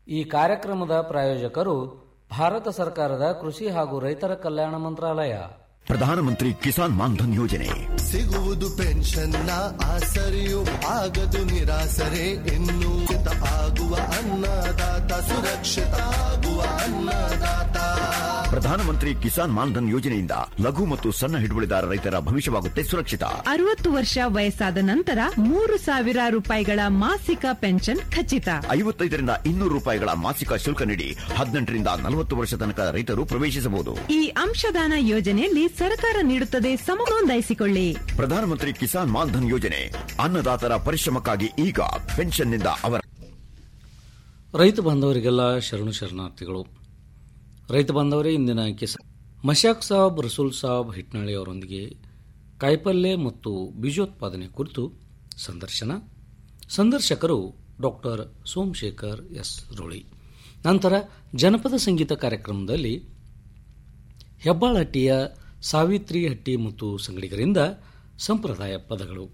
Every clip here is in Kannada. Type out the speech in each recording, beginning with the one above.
ಈ ಕಾರ್ಯಕ್ರಮದ ಪ್ರಾಯೋಜಕರು ಭಾರತ ಸರ್ಕಾರದ ಕೃಷಿ ಹಾಗೂ ರೈತರ ಕಲ್ಯಾಣ ಮಂತ್ರಾಲಯ ಪ್ರಧಾನಮಂತ್ರಿ ಕಿಸಾನ್ ಮಾನ್ಧನ್ ಯೋಜನೆ ಸಿಗುವುದು ಪೆನ್ಷನ್ನ ಆಸರೆಯು ಆಗದು ನಿರಾಸರೆ ಇನ್ನು ಚಿತ ಆಗುವ ಅನ್ನದಾತ ಸುರಕ್ಷಿತ ಆಗುವ ಅನ್ನದಾತ ಪ್ರಧಾನಮಂತ್ರಿ ಕಿಸಾನ್ ಮಾನ್ಧನ್ ಯೋಜನೆಯಿಂದ ಲಘು ಮತ್ತು ಸಣ್ಣ ಹಿಡುವಳಿದಾರ ರೈತರ ಭವಿಷ್ಯವಾಗುತ್ತೆ ಸುರಕ್ಷಿತ ಅರವತ್ತು ವರ್ಷ ವಯಸ್ಸಾದ ನಂತರ ಮೂರು ಸಾವಿರ ರೂಪಾಯಿಗಳ ಮಾಸಿಕ ಪೆನ್ಷನ್ ಖಚಿತ ಐವತ್ತೈದರಿಂದ ಇನ್ನೂರು ರೂಪಾಯಿಗಳ ಮಾಸಿಕ ಶುಲ್ಕ ನೀಡಿ ಹದಿನೆಂಟರಿಂದ ನಲವತ್ತು ವರ್ಷ ತನಕ ರೈತರು ಪ್ರವೇಶಿಸಬಹುದು ಈ ಅಂಶದಾನ ಯೋಜನೆಯಲ್ಲಿ ಸರ್ಕಾರ ನೀಡುತ್ತದೆ ಸಮ ನೋಂದಾಯಿಸಿಕೊಳ್ಳಿ ಪ್ರಧಾನಮಂತ್ರಿ ಕಿಸಾನ್ ಮಾನ್ಧನ್ ಯೋಜನೆ ಅನ್ನದಾತರ ಪರಿಶ್ರಮಕ್ಕಾಗಿ ಈಗ ಪೆನ್ಷನ್ನಿಂದ ಅವರ ರೈತ ಬಾಂಧವರಿಗೆಲ್ಲ ಶರಣು ಶರಣಾರ್ಥಿಗಳು ರೈತ ಬಾಂಧವರೇ ಇಂದಿನ ಕಿಸ ಮಶಾಕ್ ಸಾಬ್ ರಸೂಲ್ ಸಾಬ್ ಹಿಟ್ನಾಳಿ ಅವರೊಂದಿಗೆ ಕಾಯಿಪಲ್ಯ ಮತ್ತು ಬೀಜೋತ್ಪಾದನೆ ಕುರಿತು ಸಂದರ್ಶನ ಸಂದರ್ಶಕರು ಡಾಕ್ಟರ್ ಸೋಮಶೇಖರ್ ಎಸ್ ರೋಳಿ ನಂತರ ಜನಪದ ಸಂಗೀತ ಕಾರ್ಯಕ್ರಮದಲ್ಲಿ ಹೆಬ್ಬಾಳಹಟ್ಟಿಯ ಸಾವಿತ್ರಿ ಹಟ್ಟಿ ಮತ್ತು ಸಂಗಡಿಗರಿಂದ ಸಂಪ್ರದಾಯ ಪದಗಳು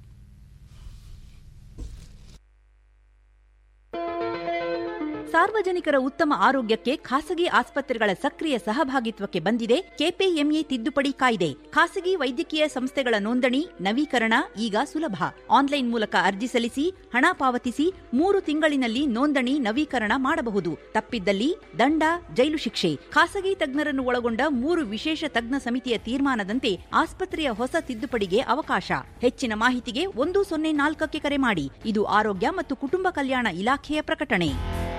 ಸಾರ್ವಜನಿಕರ ಉತ್ತಮ ಆರೋಗ್ಯಕ್ಕೆ ಖಾಸಗಿ ಆಸ್ಪತ್ರೆಗಳ ಸಕ್ರಿಯ ಸಹಭಾಗಿತ್ವಕ್ಕೆ ಬಂದಿದೆ ಕೆಪಿಎಂಇ ತಿದ್ದುಪಡಿ ಕಾಯ್ದೆ ಖಾಸಗಿ ವೈದ್ಯಕೀಯ ಸಂಸ್ಥೆಗಳ ನೋಂದಣಿ ನವೀಕರಣ ಈಗ ಸುಲಭ ಆನ್ಲೈನ್ ಮೂಲಕ ಅರ್ಜಿ ಸಲ್ಲಿಸಿ ಹಣ ಪಾವತಿಸಿ ಮೂರು ತಿಂಗಳಿನಲ್ಲಿ ನೋಂದಣಿ ನವೀಕರಣ ಮಾಡಬಹುದು ತಪ್ಪಿದ್ದಲ್ಲಿ ದಂಡ ಜೈಲು ಶಿಕ್ಷೆ ಖಾಸಗಿ ತಜ್ಞರನ್ನು ಒಳಗೊಂಡ ಮೂರು ವಿಶೇಷ ತಜ್ಞ ಸಮಿತಿಯ ತೀರ್ಮಾನದಂತೆ ಆಸ್ಪತ್ರೆಯ ಹೊಸ ತಿದ್ದುಪಡಿಗೆ ಅವಕಾಶ ಹೆಚ್ಚಿನ ಮಾಹಿತಿಗೆ ಒಂದು ಸೊನ್ನೆ ನಾಲ್ಕಕ್ಕೆ ಕರೆ ಮಾಡಿ ಇದು ಆರೋಗ್ಯ ಮತ್ತು ಕುಟುಂಬ ಕಲ್ಯಾಣ ಇಲಾಖೆಯ ಪ್ರಕಟಣೆ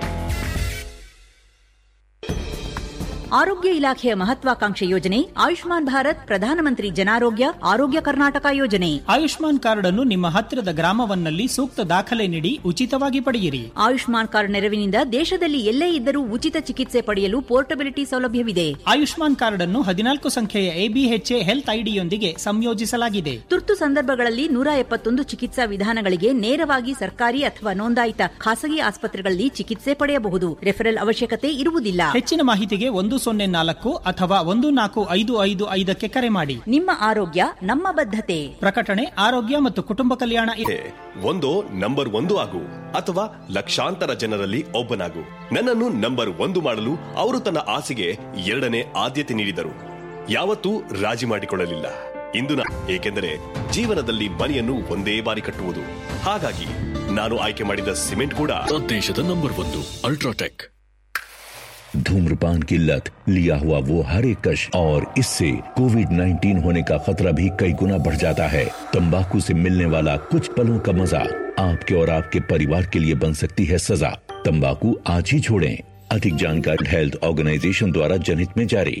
ಆರೋಗ್ಯ ಇಲಾಖೆಯ ಮಹತ್ವಾಕಾಂಕ್ಷೆ ಯೋಜನೆ ಆಯುಷ್ಮಾನ್ ಭಾರತ್ ಪ್ರಧಾನಮಂತ್ರಿ ಜನಾರೋಗ್ಯ ಆರೋಗ್ಯ ಕರ್ನಾಟಕ ಯೋಜನೆ ಆಯುಷ್ಮಾನ್ ಕಾರ್ಡ್ ಅನ್ನು ನಿಮ್ಮ ಹತ್ತಿರದ ಗ್ರಾಮವನ್ನಲ್ಲಿ ಸೂಕ್ತ ದಾಖಲೆ ನೀಡಿ ಉಚಿತವಾಗಿ ಪಡೆಯಿರಿ ಆಯುಷ್ಮಾನ್ ಕಾರ್ಡ್ ನೆರವಿನಿಂದ ದೇಶದಲ್ಲಿ ಎಲ್ಲೇ ಇದ್ದರೂ ಉಚಿತ ಚಿಕಿತ್ಸೆ ಪಡೆಯಲು ಪೋರ್ಟಬಿಲಿಟಿ ಸೌಲಭ್ಯವಿದೆ ಆಯುಷ್ಮಾನ್ ಕಾರ್ಡ್ ಅನ್ನು ಹದಿನಾಲ್ಕು ಸಂಖ್ಯೆಯ ಎಬಿಎಚ್ಎ ಹೆಲ್ತ್ ಐಡಿಯೊಂದಿಗೆ ಸಂಯೋಜಿಸಲಾಗಿದೆ ತುರ್ತು ಸಂದರ್ಭಗಳಲ್ಲಿ ನೂರ ಎಪ್ಪತ್ತೊಂದು ಚಿಕಿತ್ಸಾ ವಿಧಾನಗಳಿಗೆ ನೇರವಾಗಿ ಸರ್ಕಾರಿ ಅಥವಾ ನೋಂದಾಯಿತ ಖಾಸಗಿ ಆಸ್ಪತ್ರೆಗಳಲ್ಲಿ ಚಿಕಿತ್ಸೆ ಪಡೆಯಬಹುದು ರೆಫರಲ್ ಅವಶ್ಯಕತೆ ಇರುವುದಿಲ್ಲ ಹೆಚ್ಚಿನ ಮಾಹಿತಿಗೆ ಒಂದು ಸೊನ್ನೆ ನಾಲ್ಕು ಅಥವಾ ಒಂದು ನಾಲ್ಕು ಐದು ಐದು ಐದಕ್ಕೆ ಕರೆ ಮಾಡಿ ನಿಮ್ಮ ಆರೋಗ್ಯ ನಮ್ಮ ಬದ್ಧತೆ ಪ್ರಕಟಣೆ ಆರೋಗ್ಯ ಮತ್ತು ಕುಟುಂಬ ಕಲ್ಯಾಣ ಇ- ಒಂದೋ ನಂಬರ್ ಒಂದು ಆಗು ಅಥವಾ ಲಕ್ಷಾಂತರ ಜನರಲ್ಲಿ ಒಬ್ಬನಾಗು ನನ್ನನ್ನು ನಂಬರ್ ಒಂದು ಮಾಡಲು ಅವರು ತನ್ನ ಆಸೆಗೆ ಎರಡನೇ ಆದ್ಯತೆ ನೀಡಿದರು ಯಾವತ್ತೂ ರಾಜಿ ಮಾಡಿಕೊಳ್ಳಲಿಲ್ಲ ಇಂದು ನಾ ಏಕೆಂದರೆ ಜೀವನದಲ್ಲಿ ಮನೆಯನ್ನು ಒಂದೇ ಬಾರಿ ಕಟ್ಟುವುದು ಹಾಗಾಗಿ ನಾನು ಆಯ್ಕೆ ಮಾಡಿದ ಸಿಮೆಂಟ್ ಕೂಡ ದೇಶದ ನಂಬರ್ ಒಂದು ಅಲ್ಟ್ರಾಟೆಕ್ धूम्रपान की लत लिया हुआ वो हर एक कश और इससे कोविड 19 होने का खतरा भी कई गुना बढ़ जाता है तंबाकू से मिलने वाला कुछ पलों का मजा आपके और आपके परिवार के लिए बन सकती है सजा तंबाकू आज ही छोड़ें अधिक जानकारी हेल्थ ऑर्गेनाइजेशन द्वारा जनहित में जारी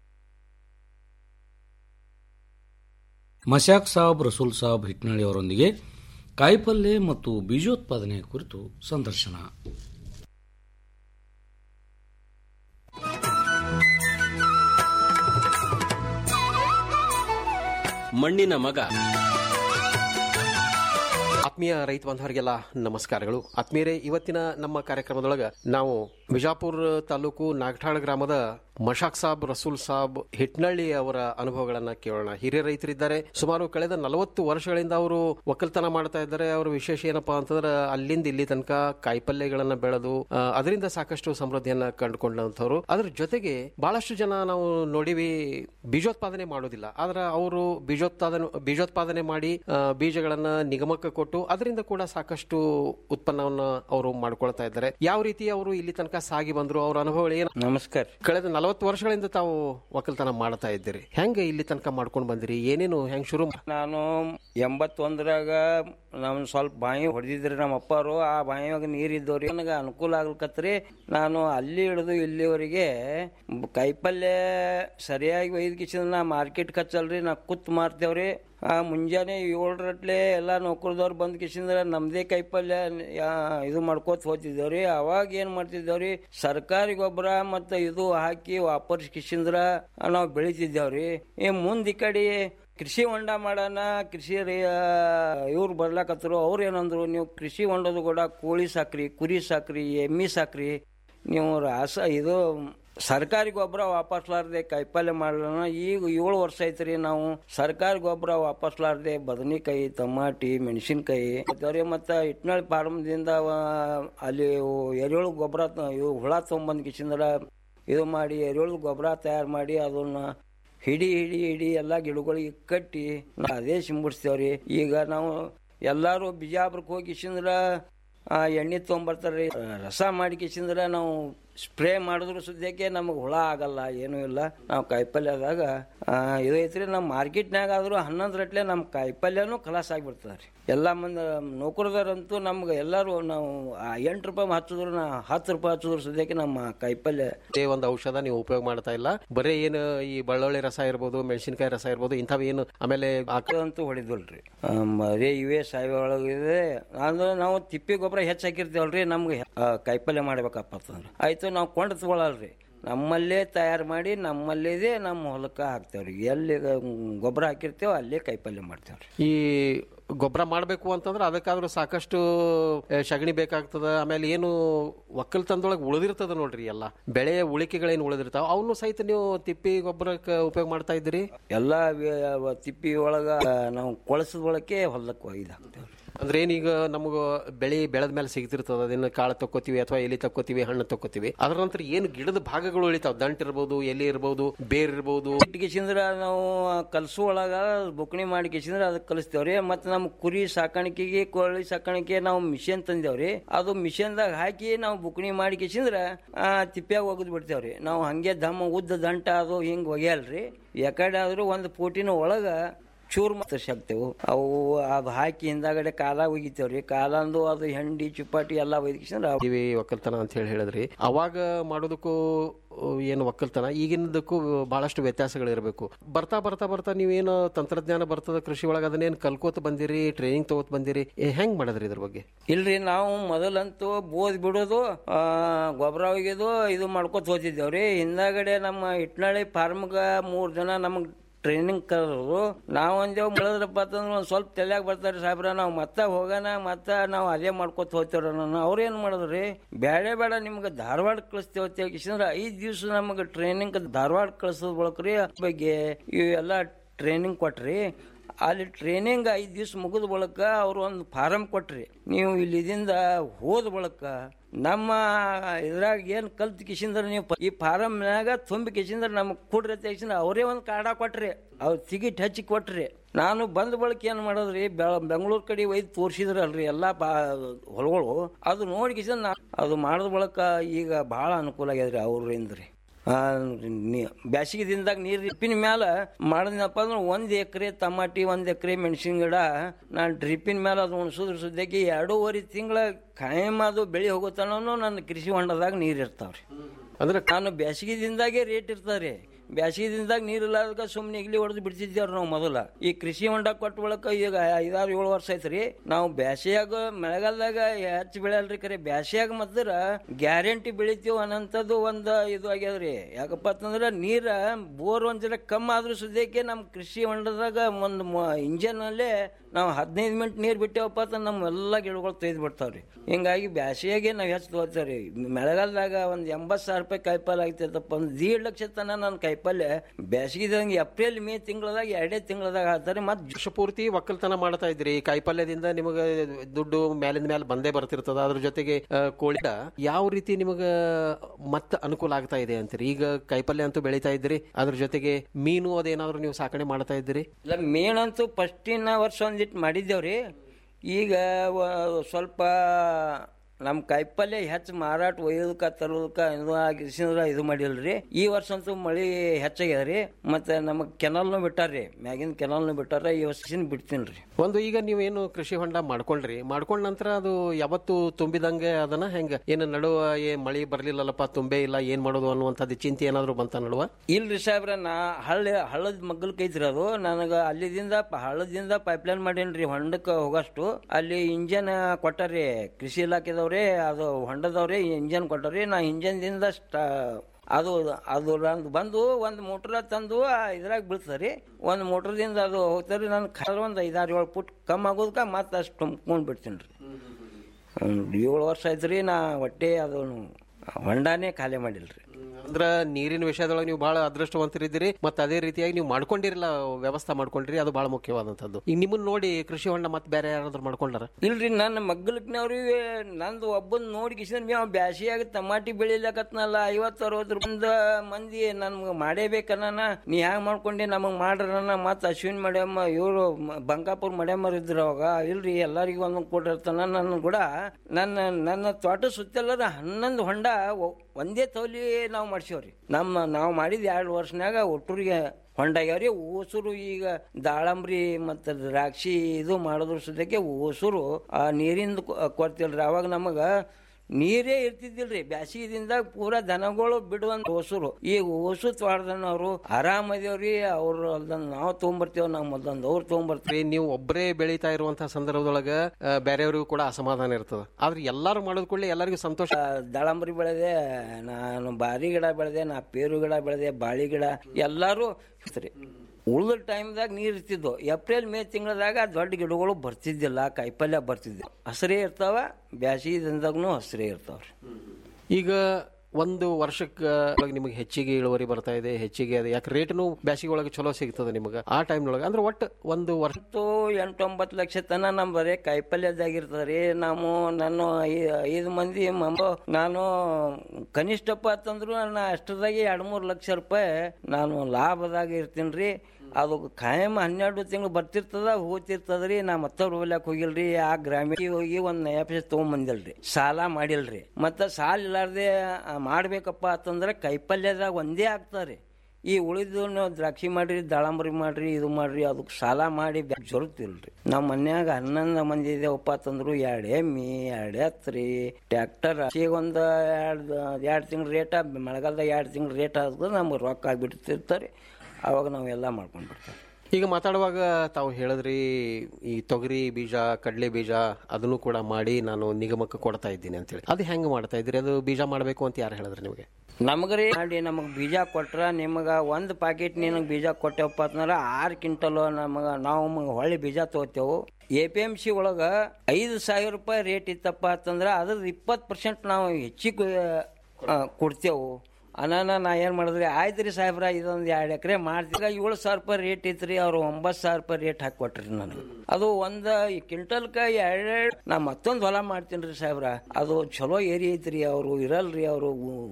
ಮಶಾಕ್ ಸಾಬ್ ರಸೂಲ್ ಸಾಬ್ ಹಿಟ್ನಾಳಿ ಅವರೊಂದಿಗೆ ಕಾಯಿಪಲ್ಯ ಮತ್ತು ಬೀಜೋತ್ಪಾದನೆ ಕುರಿತು ಸಂದರ್ಶನ ಮಣ್ಣಿನ ಮಗ ಆತ್ಮೀಯ ರೈತ ಬಾಂಧವರಿಗೆಲ್ಲ ನಮಸ್ಕಾರಗಳು ಆತ್ಮೀಯರೇ ಇವತ್ತಿನ ನಮ್ಮ ಕಾರ್ಯಕ್ರಮದೊಳಗ ನಾವು ಬಿಜಾಪುರ ತಾಲೂಕು ನಾಗಠಾಳ ಗ್ರಾಮದ ಮಶಾಕ್ ಸಾಬ್ ರಸೂಲ್ ಸಾಬ್ ಹಿಟ್ನಳ್ಳಿ ಅವರ ಅನುಭವಗಳನ್ನ ಕೇಳೋಣ ಹಿರಿಯ ರೈತರಿದ್ದಾರೆ ಸುಮಾರು ಕಳೆದ ನಲವತ್ತು ವರ್ಷಗಳಿಂದ ಅವರು ಒಕ್ಕಲ್ತನ ಮಾಡ್ತಾ ಇದ್ದಾರೆ ಅವರ ವಿಶೇಷ ಏನಪ್ಪಾ ಅಂತಂದ್ರೆ ಅಲ್ಲಿಂದ ಇಲ್ಲಿ ತನಕ ಕಾಯಿಪಲ್ಯಗಳನ್ನ ಬೆಳೆದು ಆ, ಅದರಿಂದ ಸಾಕಷ್ಟು ಸಮೃದ್ಧಿಯನ್ನ ಕಂಡುಕೊಂಡಂತವ್ರು ಅದ್ರ ಜೊತೆಗೆ ಬಹಳಷ್ಟು ಜನ ನಾವು ನೋಡಿವಿ ಬೀಜೋತ್ಪಾದನೆ ಮಾಡೋದಿಲ್ಲ ಆದ್ರೆ ಅವರು ಬೀಜೋತ್ಪಾದನೆ ಬೀಜೋತ್ಪಾದನೆ ಮಾಡಿ ಆ, ಬೀಜಗಳನ್ನ ನಿಗಮಕ್ಕೆ ಕೊಟ್ಟು ಅದರಿಂದ ಕೂಡ ಸಾಕಷ್ಟು ಉತ್ಪನ್ನವನ್ನ ಅವರು ಮಾಡ್ಕೊಳ್ತಾ ಇದ್ದಾರೆ ಯಾವ ರೀತಿ ಅವರು ಇಲ್ಲಿ ತನಕ ಸಾಗಿ ಬಂದ್ರು ಅವ್ರ ಅನುಭವಗಳು ಏನು ನಮಸ್ಕಾರ ಕಳೆದ ನಲವತ್ತು ವರ್ಷಗಳಿಂದ ತಾವು ಒಕ್ಕಲ್ತನ ಮಾಡ್ತಾ ಇದ್ದೀರಿ ಹೆಂಗ ಇಲ್ಲಿ ತನಕ ಮಾಡ್ಕೊಂಡು ಬಂದಿರಿ ಏನೇನು ಹೆಂಗ್ ಶುರು ಮಾ- ನಾನು ಎಂಬತ್ತೊಂದರಾಗ ನಮ್ ಸ್ವಲ್ಪ ಬಾವಿ ಹೊಡೆದಿದ್ರಿ ನಮ್ಮ ಅಪ್ಪಾರು ಆ ಬಾವಿಯಾಗ ನೀರ್ ಇದ್ದವ್ರಿ ನನಗೆ ಅನುಕೂಲ ಆಗ್ಲಿಕತ್ರಿ ನಾನು ಅಲ್ಲಿ ಹಿಡಿದು ಇಲ್ಲಿವರೆಗೆ ಬ- ಕಾಯಿಪಲ್ಯ ಸರಿಯಾಗಿ ಒಯ್ದು ಕಿಸಿದ ನಾ ಮಾರ್ಕೆಟ್ ಕಚ್ಚಲ್ರಿ ನಾ ಕುತ್ ಮಾರ್ತೇವ್ರಿ ಆ ಮುಂಜಾನೆ ಏಳರಟ್ಲೆ ಎಲ್ಲ ನೌಕರದವ್ರು ಬಂದ್ ಕಿಸಿಂದ್ರ ನಮ್ದೇ ಕಾಯಿಪಲ್ಯ ಯಾ- ಇದು ಮಾಡ್ಕೋತ ಹೋಗ್ತಿದ್ದೇವ್ರಿ ಅವಾಗ ಏನ್ ಮಾಡ್ತಿದ್ದೇವ್ರಿ ಸರ್ಕಾರಿ ಗೊಬ್ಬರ ಮತ್ತ ಇದು ಹಾಕಿ ವಾಪಸ್ ಕಿಸಿಂದ್ರ ನಾವು ಬೆಳಿತಿದ್ದೇವ್ರಿ ಈ ಮುಂದ್ ಈ ಕಡೆ ಕೃಷಿ ಹೊಂಡ ಮಾಡೋಣ ಕೃಷಿ ಇವ್ರು ಬರ್ಲಾಕತ್ತರು ಅವ್ರು ಏನಂದ್ರು ನೀವು ಕೃಷಿ ಹೊಂಡದು ಕೂಡ ಕೋಳಿ ಸಾಕ್ರಿ ಕುರಿ ಸಾಕ್ರಿ ಎಮ್ಮಿ ಸಾಕ್ರಿ ನೀವು ರಾಸ ಇದು ಸರ್ಕಾರಿ ಗೊಬ್ಬರ ವಾಪಸ್ಲಾರ್ದೆ ಕಾಯಿಪಲ್ಯ ಮಾಡೋಣ ಈಗ ಏಳು ವರ್ಷ ಐತ್ರಿ ನಾವು ಸರ್ಕಾರಿ ಗೊಬ್ಬರ ವಾಪಸ್ಲಾರ್ದೆ ಬದನೆಕಾಯಿ ಟಮಾಟಿ ಮೆಣಸಿನ್ಕಾಯಿ ಮತ್ತವ್ರಿ ಮತ್ತು ಇಟ್ನಾಳ್ ಫಾರ್ಮ್ದಿಂದ ಅಲ್ಲಿ ಎರೆಹುಳು ಗೊಬ್ಬರ ಇವು ಹುಳ ತೊಗೊಂಬಂದು ಕಿಸಿಂದ್ರ ಇದು ಮಾಡಿ ಎರೆಹುಳು ಗೊಬ್ಬರ ತಯಾರು ಮಾಡಿ ಅದನ್ನ ಹಿಡಿ ಹಿಡಿ ಹಿಡಿ ಎಲ್ಲ ಗಿಡಗಳಿಗೆ ಕಟ್ಟಿ ನಾವ್ ಅದೇ ಸಿಂಬಿಡ್ಸ್ತೇವ್ರಿ ಈಗ ನಾವು ಎಲ್ಲಾರು ಬಿಜಾಪುರಕ್ಕೆ ಹೋಗಿ ಕಿಸಿಂದ್ರ ಆ ಎಣ್ಣೆ ತೊಗೊಂಬರ್ತಾರೆ ರಸ ಮಾಡಿ ಕಿಸಿಂದ್ರ ನಾವು ಸ್ಪ್ರೇ ಮಾಡಿದ್ರು ಸುದ್ಯಕ್ಕೆ ನಮಗೆ ಹುಳ ಆಗಲ್ಲ ಏನೂ ಇಲ್ಲ ನಾವು ಕಾಯಿಪಲ್ಯದಾಗ ಆ, ಇದು ಐತ್ರಿ ನಮ್ಮ ಮಾರ್ಕೆಟ್ನಾಗ ಆದ್ರೂ ಹನ್ನೊಂದು ರಟ್ಲೆ ನಮ್ಮ ಕಾಯಿಪಲ್ಯನೂ ಖಲಾಸ್ ಆಗಿಬಿಡ್ತದೆ ರೀ ಎಲ್ಲ ಮಂದಿ ನೌಕರದಾರಂತೂ ನಮ್ಗೆ ಎಲ್ಲರೂ ನಾವು ಆ ಎಂಟು ರೂಪಾಯಿ ಹಚ್ಚಿದ್ರು ನಾ ಹತ್ತು ರೂಪಾಯಿ ಹಚ್ಚಿದ್ರು ಸುದ್ಯಕ್ಕೆ ನಮ್ಮ ಕಾಯಿಪಲ್ಯ ಇದೇ ಒಂದು ಔಷಧ ನೀವು ಉಪಯೋಗ ಮಾಡ್ತಾ ಇಲ್ಲ ಬರೀ ಏನು ಈ ಬಳ್ಳುಳ್ಳಿ ರಸ ಇರ್ಬೋದು ಮೆಣಸಿನಕಾಯಿ ರಸ ಇರ್ಬೋದು ಇಂಥವು ಏನು ಆಮೇಲೆ ಅಂತೂ ಹೊಡಿದ್ವಲ್ರಿ ಬರೀ ಇವೇ ಸಾವಯವ ಒಳಗಿದೆ ಅಂದ್ರೆ ನಾವು ತಿಪ್ಪಿ ಗೊಬ್ಬರ ಹೆಚ್ಚು ಹಾಕಿರ್ತೀವಲ್ರಿ ನಮ್ಗೆ ಆ, ಕಾಯಿಪಲ್ಯ ಮಾಡ್ಬೇಕಪ್ಪ ಅಂತಂದ್ರೆ ಆಯ್ತು ನಾವು ಕೊಂಡು ತಗೊಳಲ್ರಿ ನಮ್ಮಲ್ಲೇ ತಯಾರು ಮಾಡಿ ನಮ್ಮಲ್ಲಿದೆ ನಮ್ಮ ಹೊಲಕ್ಕೆ ಹಾಕ್ತೇವ್ರಿ ಎಲ್ಲಿ ಗೊಬ್ಬರ ಹಾಕಿರ್ತೇವೆ ಅಲ್ಲೇ ಕಾಯಿಪಲ್ಯ ಮಾಡ್ತೇವ್ರಿ ಈ ಗೊಬ್ಬರ ಮಾಡಬೇಕು ಅಂತಂದ್ರೆ ಅದಕ್ಕಾದ್ರೂ ಸಾಕಷ್ಟು ಆ, ಸಗಣಿ ಬೇಕಾಗ್ತದ ಆಮೇಲೆ ಏನು ಒಕ್ಕಲ್ತನದೊಳಗೆ ಉಳಿದಿರ್ತದ ನೋಡ್ರಿ ಎಲ್ಲ ಬೆಳೆಯ ಉಳಿಕೆಗಳೇನು ಉಳಿದಿರ್ತಾವ ಅವನು ಸಹಿತ ನೀವು ತಿಪ್ಪಿ ಗೊಬ್ಬರಕ್ಕೆ ಉಪಯೋಗ ಮಾಡ್ತಾ ಇದ್ದೀರಿ ಎಲ್ಲ ವೆ- ತಿಪ್ಪಿ ಒಳಗ ನಾವು ಕೊಳಸದ ಒಳಕ್ಕೆ ಹೊಲಕ್ಕೆ ಒಯ್ದು ಹಾಕ್ತೇವ್ರಿ ಅಂದ್ರೆ ಏನೀಗ ನಮಗ ಬೆಳೆ ಬೆಳೆದ ಮೇಲೆ ಸಿಗ್ತಿರ್ತದ ಅದನ್ನ ಕಾಳು ತಕ್ಕೋತೀವಿ ಅಥವಾ ಎಲಿ ತಕ್ಕೋತೀವಿ ಹಣ್ಣು ತಕ್ಕೋತೀವಿ ಅದರ ನಂತರ ಏನು ಗಿಡದ ಭಾಗಗಳು ಉಳಿತಾವ ದಂಟ್ ಇರ್ಬೋದು ಎಲೆ ಇರ್ಬೋದು ಬೇರ್ ಇರ್ಬೋದು ಕಿಸಿಂದ್ರ ನಾವು ಕಲಸು ಒಳಗ ಬುಕ್ಣಿ ಮಾಡಿ ಕಿಸಿಂದ್ರ ಅದಕ್ಕೆ ಕಲಿಸ್ತೇವ್ರಿ ಮತ್ತೆ ನಮ್ಮ ಕುರಿ ಸಾಕಾಣಿಕೆಗೆ ಕೋಳಿ ಸಾಕಾಣಿಕೆ ನಾವು ಮಿಷನ್ ತಂದೇವ್ರಿ ಅದು ಮಿಷನ್ದಾಗ ಹಾಕಿ ನಾವು ಬುಕ್ಣಿ ಮಾಡಿ ಕಿಸಿಂದ್ರ ಆ, ತಿಪ್ಪ್ಯಾಗ ಒಗದ್ ಬಿಡ್ತೇವ್ರಿ ನಾವು ಹಂಗೆ ದಮ್ಮ ಉದ್ದ ದಂಟ ಅದು ಹಿಂಗ್ ಒಗೆಯಲ್ರಿ ಯಾಕಡೆ ಆದ್ರೂ ಒಂದು ಪೋಟಿನ ಒಳಗ ಚೂರ್ ಮಾತ್ರ ಹಾಕ್ತೇವು ಅವು ಅದು ಹಾಕಿ ಹಿಂದಾಗಡೆ ಕಾಲ ಒಗಿತೇವ್ರಿ ಕಾಲಂದು ಅದು ಹೆಂಡಿ ಚುಪ್ಪಾಟಿ ಎಲ್ಲ ಒಯ್ದಿಕಿಸಿಂದ್ರ ಇವಿ ಒಕ್ಕಲ್ತನ ಅಂತ ಹೇಳಿ ಹೇಳಿದ್ರಿ ಅವಾಗ ಮಾಡೋದಕ್ಕೂ ಅಹ್, ಏನು ಒಕ್ಕಲ್ತನ ಈಗಿನದಕ್ಕೂ ಬಹಳಷ್ಟು ವ್ಯತ್ಯಾಸಗಳಿರಬೇಕು ಬರ್ತಾ ಬರ್ತಾ ಬರ್ತಾ ನೀವೇನು ತಂತ್ರಜ್ಞಾನ ಬರ್ತದ ಕೃಷಿ ಒಳಗೆ ಅದನ್ನೇನು ಕಲ್ಕೋತ ಬಂದಿರಿ ಟ್ರೈನಿಂಗ್ ತಗೋತ್ ಬಂದಿರಿ ಏ, ಹೆಂಗ್ ಮಾಡಿದ್ರಿ ಇದ್ರ ಬಗ್ಗೆ ಇಲ್ರಿ ನಾವು ಮೊದಲಂತೂ ಬೋದ್ ಬಿಡೋದು ಆ, ಗೊಬ್ಬರ ಒಗೆದು ಇದು ಮಾಡ್ಕೊತ ಹೋತಿದ್ದೇವ್ರಿ ಹಿಂದಾಗಡೆ ನಮ್ಮ ಇಟ್ನಾಳಿ ಫಾರ್ಮ್ಗ ಮೂರ್ ಜನ ನಮಗ್ ಟ್ರೈನಿಂಗ್ ಕರೆದ್ರು ನಾವು ಅಂದೇವ್ ಬೆಳೆದ್ರಪ್ಪ ಅಂತಂದ್ರೆ ಒಂದ್ ಸ್ವಲ್ಪ ತಲೆಯಾಗ ಬರ್ತಾರೆ ಸಾಹೇಬ್ರ ನಾವು ಮತ್ತೆ ಹೋಗೋಣ ಮತ್ತೆ ನಾವು ಅದೇ ಮಾಡ್ಕೊತ ಹೋಗ್ತೇವ್ರ ನಾನು ಅವ್ರೇನ್ ಮಾಡಿದ್ರಿ ಬೇಡ ಬೇಡ ನಿಮ್ಗೆ ಧಾರವಾಡ ಕಳಿಸ್ತೇವೆ ಅಂತ ಹೇಳಿದ್ರೆ ಐದ್ ದಿವ್ಸ ನಮಗೆ ಟ್ರೈನಿಂಗ್ ಧಾರವಾಡ ಕಳಿಸೋದ್ ಬಳಕ್ರಿ ಅದ್ರ ಬಗ್ಗೆ ಇವೆಲ್ಲ ಟ್ರೈನಿಂಗ್ ಕೊಟ್ರಿ ಅಲ್ಲಿ ಟ್ರೈನಿಂಗ್ ಐದು ದಿವ್ಸ ಮುಗಿದ ಬಳಿಕ ಅವರು ಒಂದು ಫಾರಂ ಕೊಟ್ರಿ ನೀವು ಇಲ್ಲಿದಿಂದ ಹೋದ ಬಳಿಕ ನಮ್ಮ ಇದ್ರಾಗ ಏನು ಕಲ್ತ್ ಕಿಸಿಂದ್ರ ನೀವು ಪ- ಈ ಫಾರಮ್ನಾಗ ತುಂಬಿ ಕಿಸಿಂದ್ರ ನಮ್ಗೆ ಕೊಡ್ರಿ ಅಂತ ಕಿಸಿಂದ್ರ ಅವರೇ ಒಂದು ಕಾಡ ಕೊಟ್ರಿ ಅವ್ರು ತಿಗಿಟ್ ಹಚ್ಚಿ ಕೊಟ್ರಿ ನಾನು ಬಂದ ಬಳಿಕ ಏನು ಮಾಡೋದ್ರಿ ಬೆಂಗಳೂರು ಕಡೆ ಒಯ್ದು ತೋರಿಸಿದ್ರಲ್ರಿ ಎಲ್ಲ ಬಾ ಹೊಲಗಳು ಅದು ನೋಡಿ ಕಿಸಿಂದ್ರ ನಾ ಅದು ಮಾಡಿದ ಬಳಿಕ ಈಗ ಭಾಳ ಅನುಕೂಲ ಆಗ್ಯದ್ರಿ ಅವ್ರಿಂದ ರೀ ಆ, ನೀ- ಬ್ಯಾಸಿಗೆ ದಿನದಾಗ ನೀರು ಡ್ರಿಪ್ಪಿನ ಮ್ಯಾಲ ಮಾಡಿದ್ನಪ್ಪ ಅಂದ್ರೆ ಒಂದ್ ಎಕರೆ ಟಮಾಟಿ ಒಂದ್ ಎಕರೆ ಮೆಣಸಿನ ಗಿಡ ನಾನು ಡ್ರಿಪ್ಪಿನ ಮ್ಯಾಲ ಅದು ಉಣಸುದ್ರ ಸುದ್ದಕ್ಕೆ ಎರಡೂವರೆ ತಿಂಗಳ ಕಾಯಂ ಅದು ಬೆಳೆ ಹೋಗುತ್ತಾನೂ ನನ್ನ ಕೃಷಿ ಹೊಂಡದಾಗ ನೀರು ಇರ್ತಾವ್ರಿ ಅಂದ್ರೆ ನಾನು ಬ್ಯಾಸಿಗೆ ದಿನದಾಗೆ ರೇಟ್ ಇರ್ತಾವ್ರಿ ಬ್ಯಾಸಿಗೆ ದಿನದಾಗ ನೀರು ಇಲ್ಲದಾಗ ಸುಮ್ಮನೆ ಇಗ್ಲಿ ಹೊಡೆದು ಬಿಡ್ತಿದ್ದೇವ್ರಿ ನಾವು ಮೊದಲ ಈ ಕೃಷಿ ಹೊಂಡ ಕೊಟ್ಟ ಬಳಕ ಈಗ ಐದಾರು ಏಳು ವರ್ಷ ಐತ್ರಿ ನಾವು ಬ್ಯಾಸಿಯಾಗ ಮಳೆಗಾಲದಾಗ ಹೆಚ್ಚು ಬೆಳೆಯಲ್ರಿ ಕರೆ ಬ್ಯಾಸಿಯಾಗ ಮತ್ತರ ಗ್ಯಾರಂಟಿ ಬೆಳಿತೀವಿ ಅನ್ನಂಥದ್ದು ಒಂದು ಇದು ಆಗ್ಯದ್ರಿ ಯಾಕಪ್ಪ ಅಂತಂದ್ರೆ ನೀರ ಬೋರ್ ಒಂದ್ ಜರ ಕಮ್ಮಿ ಆದ್ರೂ ಸುದ್ಯಕ್ಕೆ ನಮ್ಮ ಕೃಷಿ ಹೊಂಡದಾಗ ಒಂದು ಇಂಜನ್ ಅಲ್ಲೇ ನಾವು ಹದಿನೈದು ಮಿನಿಟ್ ನೀರು ಬಿಟ್ಟೇವಪ್ಪ ಅಂತ ನಮ್ಮ ಎಲ್ಲ ಗಿಡಗಳು ತೆಗೆದು ಬಿಡ್ತಾವ್ರಿ ಹಿಂಗಾಗಿ ಬ್ಯಾಸಿಯಾಗೆ ನಾವು ಹೆಚ್ಚು ತಗೋತೇವ್ರಿ ಮಳೆಗಾಲದಾಗ ಒಂದು ಎಂಬತ್ತು ಸಾವಿರ ರೂಪಾಯಿ ಕಾಯಿಪಲ್ಲೆ ಆಗ್ತೈತಪ್ಪ ಒಂದು ದೀಡ್ ಲಕ್ಷ ತನ ನನ್ನ ಕಾಯಿಪಲ್ಲೆ ಬ್ಯಾಸಿಗೆದಂಗೆ ಏಪ್ರಿಲ್ ಮೇ ತಿಂಗಳದಾಗ ಎರಡೇ ತಿಂಗಳದಾಗ ಹಾಕ್ತಾರೆ ಮತ್ತೆ ವರ್ಷ ಪೂರ್ತಿ ಒಕ್ಕಲ್ತನ ಮಾಡ್ತಾ ಇದ್ರಿ ಕಾಯಿಪಲ್ಯದಿಂದ ನಿಮಗೆ ದುಡ್ಡು ಮೇಲಿಂದ ಮೇಲೆ ಬಂದೇ ಬರ್ತಿರ್ತದ ಅದ್ರ ಜೊತೆಗೆ ಆ, ಕೋಳಿ ಯಾವ ರೀತಿ ನಿಮಗ ಮತ್ತೆ ಅನುಕೂಲ ಆಗ್ತಾ ಇದೆ ಅಂತೀರಿ ಈಗ ಕಾಯಿಪಲ್ಯ ಅಂತೂ ಬೆಳಿತಾ ಇದ್ರಿ ಅದ್ರ ಜೊತೆಗೆ ಮೀನು ಅದೇನಾದ್ರು ನೀವು ಸಾಕಣೆ ಮಾಡ್ತಾ ಇದ್ದೀರಿ ಇಲ್ಲ ಮೇಣಂತೂ ಫಸ್ಟಿನ ವರ್ಷ ಒಂದಿಟ್ಟು ಮಾಡಿದ್ದೇವ್ರಿ ಈಗ ವ- ಸ್ವಲ್ಪ ನಮ್ಮ ಕಾಯಿಪಲ್ಯ ಹೆಚ್ಚು ಮಾರಾಟ ಒಯ್ಯೋದಕ್ಕ ತರೋದಕ್ಕ ಇದು ಆಗಿಸಿದ್ರ ಇದು ಮಾಡಿಲ್ರಿ ಈ ವರ್ಷ ಅಂತೂ ಮಳಿ ಹೆಚ್ಚಾಗ್ಯದ್ರಿ ಮತ್ತೆ ನಮಗ್ ಕೆನಲ್ನು ಬಿಟ್ಟಾರ್ರಿ ಮ್ಯಾಗಿನ ಕೆನಲ್ನು ಬಿಟ್ಟಾರ ಈ ವರ್ಷ ಬಿಡ್ತೀನಿ ರೀ ಒಂದು ಈಗ ನೀವೇನು ಕೃಷಿ ಹೊಂಡ ಮಾಡ್ಕೊಂಡ್ರಿ ಮಾಡ್ಕೊಂಡ ನಂತರ ಅದು ಯಾವತ್ತು ತುಂಬಿದಂಗೆ ಅದನ್ನ ಹೆಂಗ ಏನು ನಡುವ ಏ ಮಳಿ ಬರ್ಲಿಲ್ಲಲ್ಲಪ್ಪ ತುಂಬೇ ಇಲ್ಲ ಏನ್ ಮಾಡೋದು ಅನ್ನುವಂಥದ್ದು ಚಿಂತೆ ಏನಾದ್ರು ಬಂತ ನಡುವ ಇಲ್ರಿ ಸಾಹೇಬ್ರ ನಾ ಹಳ್ಳಿ ಹಳ್ಳದ ಮಗ್ಗಲ್ ಐತ್ರಿ ಅದು ನನಗ ಅಲ್ಲಿದಿಂದ ಪ- ಹಳ್ಳದಿಂದ ಪೈಪ್ಲೈನ್ ಮಾಡೇನ್ರಿ ಹೊಂಡಕ್ಕೆ ಹೋಗಷ್ಟು ಅಲ್ಲಿ ಇಂಜನ್ ಕೊಟ್ಟಾರಿ ಕೃಷಿ ಇಲಾಖೆದವ್ರೆ ಅದು ಹೊಂಡದವ್ರೆ ಇಂಜನ್ ಕೊಟ್ಟಾರಿ ನಾ ಇಂಜನ್ದಿಂದ ಸ್ಟಾ ಅದು ಅದು ನಂದು ಬಂದು ಒಂದು ಮೋಟ್ರ ತಂದು ಆ ಇದ್ರಾಗ ಬೀಳ್ತದ್ರಿ ಒಂದು ಮೋಟ್ರದಿಂದ ಅದು ಹೋಗ್ತಾರೆ ನಾನು ಖಾರ ಒಂದು ಐದಾರು ಏಳು ಫುಟ್ ಕಮ್ಮಿ ಆಗೋದಕ್ಕೆ ಮತ್ತೆ ಅಷ್ಟು ತುಂಬ್ಕೊಂಡು ಬಿಡ್ತೀನಿ ರೀ ಏಳು ವರ್ಷ ಆಯ್ತು ರೀ ನಾ ಒಟ್ಟೆ ಅದು ಹೊಂಡಾನೇ ಖಾಲಿ ಮಾಡಿಲ್ರಿ ಅಂದ್ರ ನೀರಿನ ವಿಷಯದೊಳಗೆ ನೀವು ಬಹಳ ಅದೃಷ್ಟವಂತರಿದ್ದೀರಿ ಮತ್ತೆ ಅದೇ ರೀತಿಯಾಗಿ ನೀವು ಮಾಡ್ಕೊಂಡಿರಲ್ಲ ವ್ಯವಸ್ಥೆ ಮಾಡ್ಕೊಂಡ್ರಿ ಅದು ಬಹಳ ಮುಖ್ಯವಾದಂತದ್ದು ಈಗ ನಿಮ್ಮನ್ನ ನೋಡಿ ಕೃಷಿ ಹೊಂಡ ಮತ್ತೆ ಬೇರೆ ಯಾರಾದ್ರೂ ಮಾಡ್ಕೊಂಡಾರ ಇಲ್ರಿ ನನ್ನ ಮಗ್ಗಲಕ್ನವ್ರಿಗೆ ನಂದು ಒಬ್ಬನ್ ನೋಡಿ ಕಿಶನ್ ಮೇವ್ ಬ್ಯಾಸಿಯಾಗ ಟಮಾಟಿ ಬೆಳಿಲಕತ್ನಲ್ಲ ಐವತ್ತು ಅರವತ್ತು ರೂಪಾಯಿಂದ ಮಂದಿ ನನ್ಗೆ ಮಾಡೇಬೇಕನ್ನ ನೀ ಹ್ಯಾಂಗ ಮಾಡ್ಕೊಂಡೆ ನಮಗ್ ಮಾಡ್ರನ್ನ ಮತ್ತ ಅಶ್ವಿನ್ ಮಡ್ಯಮ್ಮ ಇವರು ಬಂಕಾಪುರ್ ಮಡ್ಯಮ್ಮರ್ ಇದ್ರ ಅವಾಗ ಇಲ್ರಿ ಎಲ್ಲರಿಗೂ ಒಂದೊಂದು ಕೊಟ್ಟಿರ್ತಾನ ನನ್ನ ಕೂಡ ನನ್ನ ನನ್ನ ತೋಟ ಸುತ್ತೆಲ್ಲದ ಹನ್ನೊಂದು ಹೊಂಡ ಒ- ಒಂದೇ ತೌಲಿ ನಾವು ಮಾಡ್ಸೇವ್ರಿ ನಮ್ಮ ನಾವು ಮಾಡಿದ ಎರಡು ವರ್ಷನ್ಯಾಗ ಒಟ್ಟೂರಿಗೆ ಹೊಂಡಾಗ್ಯಾವ್ರಿ ಓಸುರು ಈಗ ದಾಳಂಬ್ರಿ ಮತ್ತು ದ್ರಾಕ್ಷಿ ಇದು ಮಾಡೋದ್ರ ಸುದ್ದಕ್ಕೆ ಓಸುರು ಆ ನೀರಿಂದ ಕೊಡ್ತಿಲ್ರಿ ಅವಾಗ ನಮಗ ನೀರೇ ಇರ್ತಿದ್ದಿಲ್ರಿ ಬ್ಯಾಸಿಗಿದಿಂದ ಪೂರಾ ದನಗಳು ಬಿಡುವಂತ ಓಸುರು ಈ ಓಸು ತ್ವಾಡ್ದನವ್ರು ಆರಾಮದೇವ್ರಿ ಅವ್ರು ಅಲ್ದನ್ ನಾವು ತೊಗೊಂಬರ್ತೇವ್ ನಾವು ಮೊದ್ಲೊಂದು ಅವ್ರು ತೊಗೊಂಬರ್ತೀವಿ ನೀವು ಒಬ್ಬರೇ ಬೆಳೀತಾ ಇರುವಂತಹ ಸಂದರ್ಭದೊಳಗ ಆ, ಬೇರೆಯವ್ರಿಗೂ ಕೂಡ ಅಸಮಾಧಾನ ಇರ್ತದ ಆದ್ರೆ ಎಲ್ಲಾರು ಮಾಡೋದ್ ಕೂಡಲೇ ಎಲ್ಲರಿಗೂ ಸಂತೋಷ ದಾಳಂಬರಿ ಬೆಳೆದೆ ನಾನು ಬಾರಿ ಗಿಡ ಬೆಳೆದೆ ನಾ ಪೇರು ಗಿಡ ಬೆಳೆದೆ ಬಾಳಿ ಗಿಡ ಎಲ್ಲರೂ ಇರ್ತಾರೆ ಉಳಿದ ಟೈಮ್ದಾಗ ನೀರು ಇರ್ತಿದ್ವು ಏಪ್ರಿಲ್ ಮೇ ತಿಂಗಳದಾಗ ದೊಡ್ಡ ಗಿಡಗಳು ಬರ್ತಿದ್ದಿಲ್ಲ ಕಾಯಿಪಲ್ಯ ಬರ್ತಿದ್ವು ಹಸಿರೇ ಇರ್ತಾವ ಬ್ಯಾಸಿಗೆ ದಿನದಾಗೂ ಹಸಿರೇ ಇರ್ತಾವ್ರಿ ಈಗ ಒಂದು ವರ್ಷಕ್ಕೆ ನಿಮಗೆ ಹೆಚ್ಚಿಗೆ ಇಳುವರಿ ಬರ್ತಾ ಇದೆ ಹೆಚ್ಚಿಗೆ ಅದು ಯಾಕೆ ರೇಟ್ನು ಬ್ಯಾಸಿಗೆ ಒಳಗೆ ಚಲೋ ಸಿಗ್ತದೆ ನಿಮಗೆ ಆ ಟೈಮ್ನೊಳಗೆ ಅಂದ್ರೆ ಒಟ್ಟು ಒಂದು ವರ್ಷ ಹತ್ತು ಎಂಟು ಒಂಬತ್ತು ಲಕ್ಷ ತನ ನಮ್ ಬರೀ ಕಾಯಿಪಲ್ಯದಾಗಿರ್ತದ್ರಿ ನಾವು ನಾನು ಐ- ಐದು ಮಂದಿ ಮಂಬ ನಾನು ಕನಿಷ್ಠಪ್ಪ ಅಂತಂದ್ರು ನನ್ನ ಅಷ್ಟದಾಗಿ ಎರಡು ಮೂರು ಲಕ್ಷ ರೂಪಾಯಿ ನಾನು ಲಾಭದಾಗ ಇರ್ತೀನಿ ರೀ ಅದು ಕಾಯಂ ಹನ್ನೆರಡು ತಿಂಗಳು ಬರ್ತಿರ್ತದ ಹೋಗ್ತಿರ್ತದ್ರಿ ನಾ ಮತ್ತವ್ರು ಹೋಗ್ಲಾಕ್ ಹೋಗಿಲ್ರಿ ಆ ಗ್ರಾಮೀಣ ಹೋಗಿ ಒಂದ್ ನಯ ಪೈಸೆ ತೊಗೊಂಬಂದಿಲ್ರಿ ಸಾಲ ಮಾಡಿಲ್ರಿ ಮತ್ತ ಸಾಲ ಇಲ್ಲಾರ್ದೆ ಆ, ಮಾಡ್ಬೇಕಪ್ಪ ಅಂತಂದ್ರೆ ಕೈಪಲ್ಯದಾಗ ಒಂದೇ ಆಗ್ತಾರಿ ಈ ಉಳಿದು ನೀವು ದ್ರಾಕ್ಷಿ ಮಾಡ್ರಿ ದಾಳಂಬರಿ ಮಾಡ್ರಿ ಇದು ಮಾಡ್ರಿ ಅದಕ್ಕೆ ಸಾಲ ಮಾಡಿ ಜೊರುತ್ತಿಲ್ರಿ ನಮ್ಮ ಮನ್ಯಾಗ ಹನ್ನೊಂದು ಮಂದಿ ಇದೇವಪ್ಪ ಅಂತಂದ್ರು ಎರಡು ಎಮ್ಮಿ ಎರಡು ಎತ್ರಿ ಟ್ರ್ಯಾಕ್ಟರ್ ಈಗ ಒಂದು ಎರಡು ಎರಡು ತಿಂಗಳು ರೇಟ ಮಳೆಗಾಲದಾಗ ಎರಡು ತಿಂಗಳು ರೇಟ್ ಆದ್ರೆ ನಮ್ಗೆ ರೊಕ್ಕ ಆಗಿಬಿಡ್ತಿರ್ತಾರೆ ಅವಾಗ ನಾವೆಲ್ಲ ಮಾಡ್ಕೊಂಡು ಬಿಡ್ತೀವಿ ಈಗ ಮಾತಾಡುವಾಗ ತಾವು ಹೇಳಿದ್ರಿ ಈ ತೊಗರಿ ಬೀಜ ಕಡಲೆ ಬೀಜ ಅದನ್ನು ಕೂಡ ಮಾಡಿ ನಾನು ನಿಗಮಕ್ಕೆ ಕೊಡ್ತಾ ಇದ್ದೀನಿ ಅಂತೇಳಿ ಅದು ಹೆಂಗೆ ಮಾಡ್ತಾ ಇದ್ರಿ ಅದು ಬೀಜ ಮಾಡಬೇಕು ಅಂತ ಯಾರು ಹೇಳಿದ್ರಿ ನಿಮಗೆ ನಮಗ್ರಿ ಮಾಡಿ ನಮಗೆ ಬೀಜ ಕೊಟ್ರ ನಿಮಗೆ ಒಂದು ಪ್ಯಾಕೆಟ್ ನಿನಗೆ ಬೀಜ ಕೊಟ್ಟೆವಪ್ಪ ಅಂತಂದ್ರೆ ಆರು ಕ್ವಿಂಟಲ್ ನಮಗೆ ನಾವು ನಿಮ್ಗೆ ಹೊಳ್ಳಿ ಬೀಜ ತೊಗೋತೇವು ಎ ಪಿ ಎಮ್ ಸಿ ಒಳಗೆ ಐದು ಸಾವಿರ ರೂಪಾಯಿ ರೇಟ್ ಇತ್ತಪ್ಪ ಅಂತಂದ್ರೆ ಅದ್ರದ್ದು ಇಪ್ಪತ್ತು ಪರ್ಸೆಂಟ್ ನಾವು ಹೆಚ್ಚಿಗೆ ಕೊಡ್ತೇವು ಅನಾನ ನಾ ಏನು ಮಾಡಿದ್ರಿ ಆಯ್ತು ರೀ ಸಾಹೇಬ್ರ ಇದೊಂದು ಎರಡು ಎಕರೆ ಮಾಡ್ತೀಗ ಏಳು ಸಾವಿರ ರೂಪಾಯಿ ರೇಟ್ ಇತ್ತು ಅವ್ರು ಒಂಬತ್ತು ಸಾವಿರ ರೂಪಾಯಿ ರೇಟ್ ಹಾಕಿ ಕೊಟ್ರಿ ನನಗೆ ಅದು ಒಂದು ಕ್ವಿಂಟಲ್ಕ ಎರಡೆರಡು ನಾ ಮತ್ತೊಂದು ಹೊಲ ಮಾಡ್ತೀನಿ ರೀ ಸಾಹೇಬ್ರ ಅದು ಚಲೋ ಏರಿ ಐತ್ರಿ ಅವರು ಇರಲ್ರಿ ಅವರು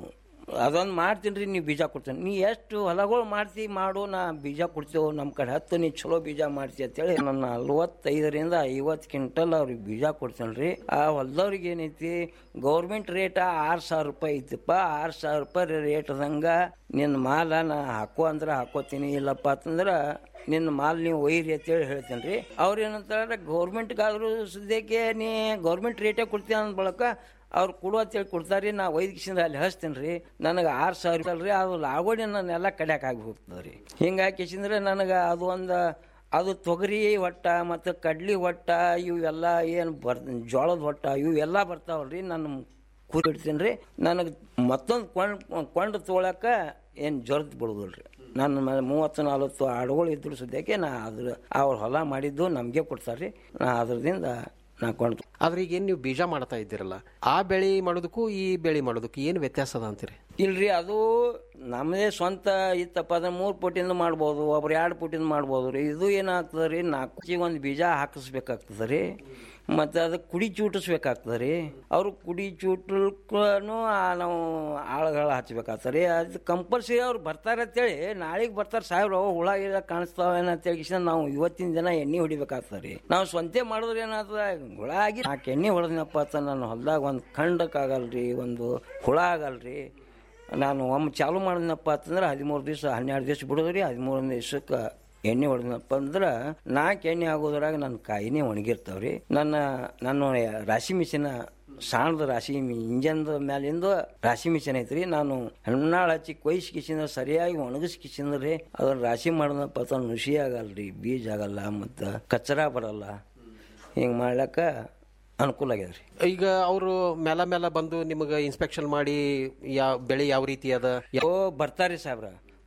ಅದೊಂದು ಮಾಡ್ತೀನಿ ರೀ ನೀವು ಬೀಜ ಕೊಡ್ತೀನಿ ನೀ ಎಷ್ಟು ಹೊಲಗಳು ಮಾಡ್ತಿ ಮಾಡು ನಾ ಬೀಜ ಕೊಡ್ತೇವೆ ನಮ್ಮ ಕಡೆ ಹತ್ತು ನೀ ಚಲೋ ಬೀಜ ಮಾಡ್ತಿ ಅಂತೇಳಿ ನನ್ನ ನಲ್ವತ್ತೈದರಿಂದ ಐವತ್ತು ಕ್ವಿಂಟಲ್ ಅವ್ರಿಗೆ ಬೀಜ ಕೊಡ್ತೇನೆ ರೀ ಆ ಹೊಲದವ್ರಿಗೆ ಏನೈತಿ ಗೌರ್ಮೆಂಟ್ ರೇಟ ಆರು ಸಾವಿರ ರೂಪಾಯಿ ಐತಿಪ್ಪ ಆರು ಸಾವಿರ ರೂಪಾಯಿ ರೇಟ್ದಂಗ ನಿನ್ನ ಮಾಲ ನಾ ಹಾಕೋ ಅಂದ್ರೆ ಹಾಕೋತೀನಿ ಇಲ್ಲಪ್ಪ ಅಂತಂದ್ರೆ ನಿನ್ನ ಮಾಲ್ ನೀವು ಒಯ್ಯಿರಿ ಅಂತೇಳಿ ಹೇಳ್ತೇನೆ ರೀ ಅವ್ರು ಏನಂತಾರೆ ಗೌರ್ಮೆಂಟ್ಗಾದ್ರೂ ಸದ್ಯಕ್ಕೆ ನೀ ಗೌರ್ಮೆಂಟ್ ರೇಟೇ ಕೊಡ್ತೀನಿ ಅಂದ ಬಳಕ ಅವ್ರು ಕೊಡು ಅಂತೇಳಿ ಕೊಡ್ತಾರೆ ನಾ ಒಯ್ದು ಕಿಸಿಂದ ಅಲ್ಲಿ ಹಚ್ತೀನಿ ರೀ ನನಗೆ ಆರು ಸಾವಿರ ಅಲ್ರಿ ಅದು ಲಾಗೋಡಿ ನನ್ನೆಲ್ಲ ಕಡ್ಯಾಕ ಆಗಿ ಹೋಗ್ತದೆ ರೀ ಹಿಂಗಾಗಿ ಕಿಸಿಂದ್ರೆ ನನಗೆ ಅದು ಒಂದು ಅದು ತೊಗರಿ ಹೊಟ್ಟ ಮತ್ತು ಕಡ್ಲಿ ಹೊಟ್ಟ ಇವೆಲ್ಲ ಏನು ಬರ್ ಜೋಳದ ಹೊಟ್ಟ ಇವೆಲ್ಲ ಬರ್ತಾವಲ್ರಿ ನಾನು ಕೂರಿ ಇಡ್ತೀನಿ ರೀ ನನಗೆ ಮತ್ತೊಂದು ಕೊಂಡು ಕೊಂಡು ತೊಗೊಳಕ ಏನು ಜೊರ್ದು ಬಿಡೋದಿಲ್ರಿ ನನ್ನ ಮೇಲೆ ಮೂವತ್ತು ನಲ್ವತ್ತು ಆಡುಗಳು ಇದ್ರು ಸದ್ಯಕ್ಕೆ ನಾ ಅದ್ರ ಅವ್ರ ಹೊಲ ಮಾಡಿದ್ದು ನಮಗೆ ಕೊಡ್ತಾರೆ ರೀ ನಾ ಅದ್ರದಿಂದ ನಾ ಕೊಂಡು ಆದ್ರೆ ಈಗ ಏನು ನೀವು ಬೀಜ ಮಾಡ್ತಾ ಇದ್ದೀರಲ್ಲ ಆ ಬೆಳೆ ಮಾಡೋದಕ್ಕೂ ಈ ಬೆಳೆ ಮಾಡೋದಕ್ಕೂ ಏನು ವ್ಯತ್ಯಾಸ ಅದ ಅಂತೀರಿ ಇಲ್ರಿ ಅದು ನಮ್ಮದೇ ಸ್ವಂತ ಇತ್ತಪ್ಪ ಅಂದ್ರೆ ಮೂರು ಪುಟಿಂದ ಮಾಡ್ಬೋದು ಒಬ್ರು ಎರಡು ಪುಟಿಂದ ಮಾಡ್ಬೋದು ರೀ ಇದು ಏನಾಗ್ತದೆ ರೀ ನಾಲ್ಕು ಒಂದು ಬೀಜ ಹಾಕಿಸ್ಬೇಕಾಗ್ತದೆ ರೀ ಮತ್ತು ಅದಕ್ಕೆ ಕುಡಿ ಚೂಟಿಸ್ಬೇಕಾಗ್ತದೆ ರೀ ಅವರು ಕುಡಿ ಚೂಟಕ್ಕೂ ನಾವು ಆಳುಗಳ ಹಚ್ಬೇಕಾಗ್ತದೆ ರೀ ಅದು ಕಂಪಲ್ಸರಿ ಅವ್ರು ಬರ್ತಾರೆ ಅಂತೇಳಿ ನಾಳೆಗೆ ಬರ್ತಾರೆ ಸಾವಿರ ಹುಳ ಗಿಳ ಕಾಣಿಸ್ತಾವೇನ ಅಂತೇಳಿ ನಾವು ಇವತ್ತಿನ ದಿನ ಎಣ್ಣೆ ಹೊಡಿಬೇಕಾಗ್ತದೆ ರೀ ನಾವು ಸ್ವಂತ ಮಾಡಿದ್ರೆ ಏನಾಗ್ತದೆ ಹುಳ ಆಗಿ ನಾಲ್ಕು ಎಣ್ಣೆ ಹೊಡೆದ್ನಪ್ಪ ಅಂತ ನಾನು ಹೊಲ್ದಾಗ ಒಂದು ಖಂಡಕ್ಕಾಗಲ್ರಿ ಒಂದು ಹುಳ ಆಗಲ್ರಿ ನಾನು ಒಮ್ಮೆ ಚಾಲು ಮಾಡಿದ್ನಪ್ಪ ಅಂತಂದ್ರೆ ಹದಿಮೂರು ದಿವಸ ಹನ್ನೆರಡು ದಿವಸ ಬಿಡೋದ್ರಿ ಹದಿಮೂರನೇ ದಿವಸಕ್ಕೆ ಎಣ್ಣೆ ಹೊಡೆದ್ನಪ್ಪ ಅಂದ್ರೆ ನಾಲ್ಕು ಎಣ್ಣೆ ಆಗೋದ್ರಾಗ ನನ್ನ ಕಾಯಿನೇ ಒಣಗಿರ್ತಾವ್ರಿ ನನ್ನ ನನ್ನ ರಾಶಿ ಮಿಷಿನ ಸಾಣದ ರಾಶಿ ಇಂಜನ್ದ ಮ್ಯಾಲಿಂದ ರಾಶಿ ಮಿಷನ್ ಐತ್ರಿ ನಾನು ಹೆಣ್ಣಾಳು ಹಚ್ಚಿ ಕೊಯ್ಸಿ ಕಿಸಿಂದ ಸರಿಯಾಗಿ ಒಣಗಿಸಿ ಕಿಸಿಂದ್ರಿ ಅದನ್ನ ರಾಶಿ ಮಾಡಿದ್ನಪ್ಪ ಅಂತ ನುಸಿ ಆಗಲ್ರಿ ಬೀಜ ಆಗಲ್ಲ ಮತ್ತು ಕಚ್ಚರ ಬರಲ್ಲ ಹಿಂಗೆ ಮಾಡ್ಲಕ್ಕ ಅನುಕೂಲ ಆಗ್ಯದ ರೀ ಈಗ ಅವರು ಮೇಲ ಮೇಲ ಬಂದು ನಿಮಗೆ ಇನ್ಸ್ಪೆಕ್ಷನ್ ಮಾಡಿ ಯಾವ ಬೆಳೆ ಯಾವ ರೀತಿ ಅದ ಓ ಬರ್ತಾರಿ ಸಾಹೇಬ್ರ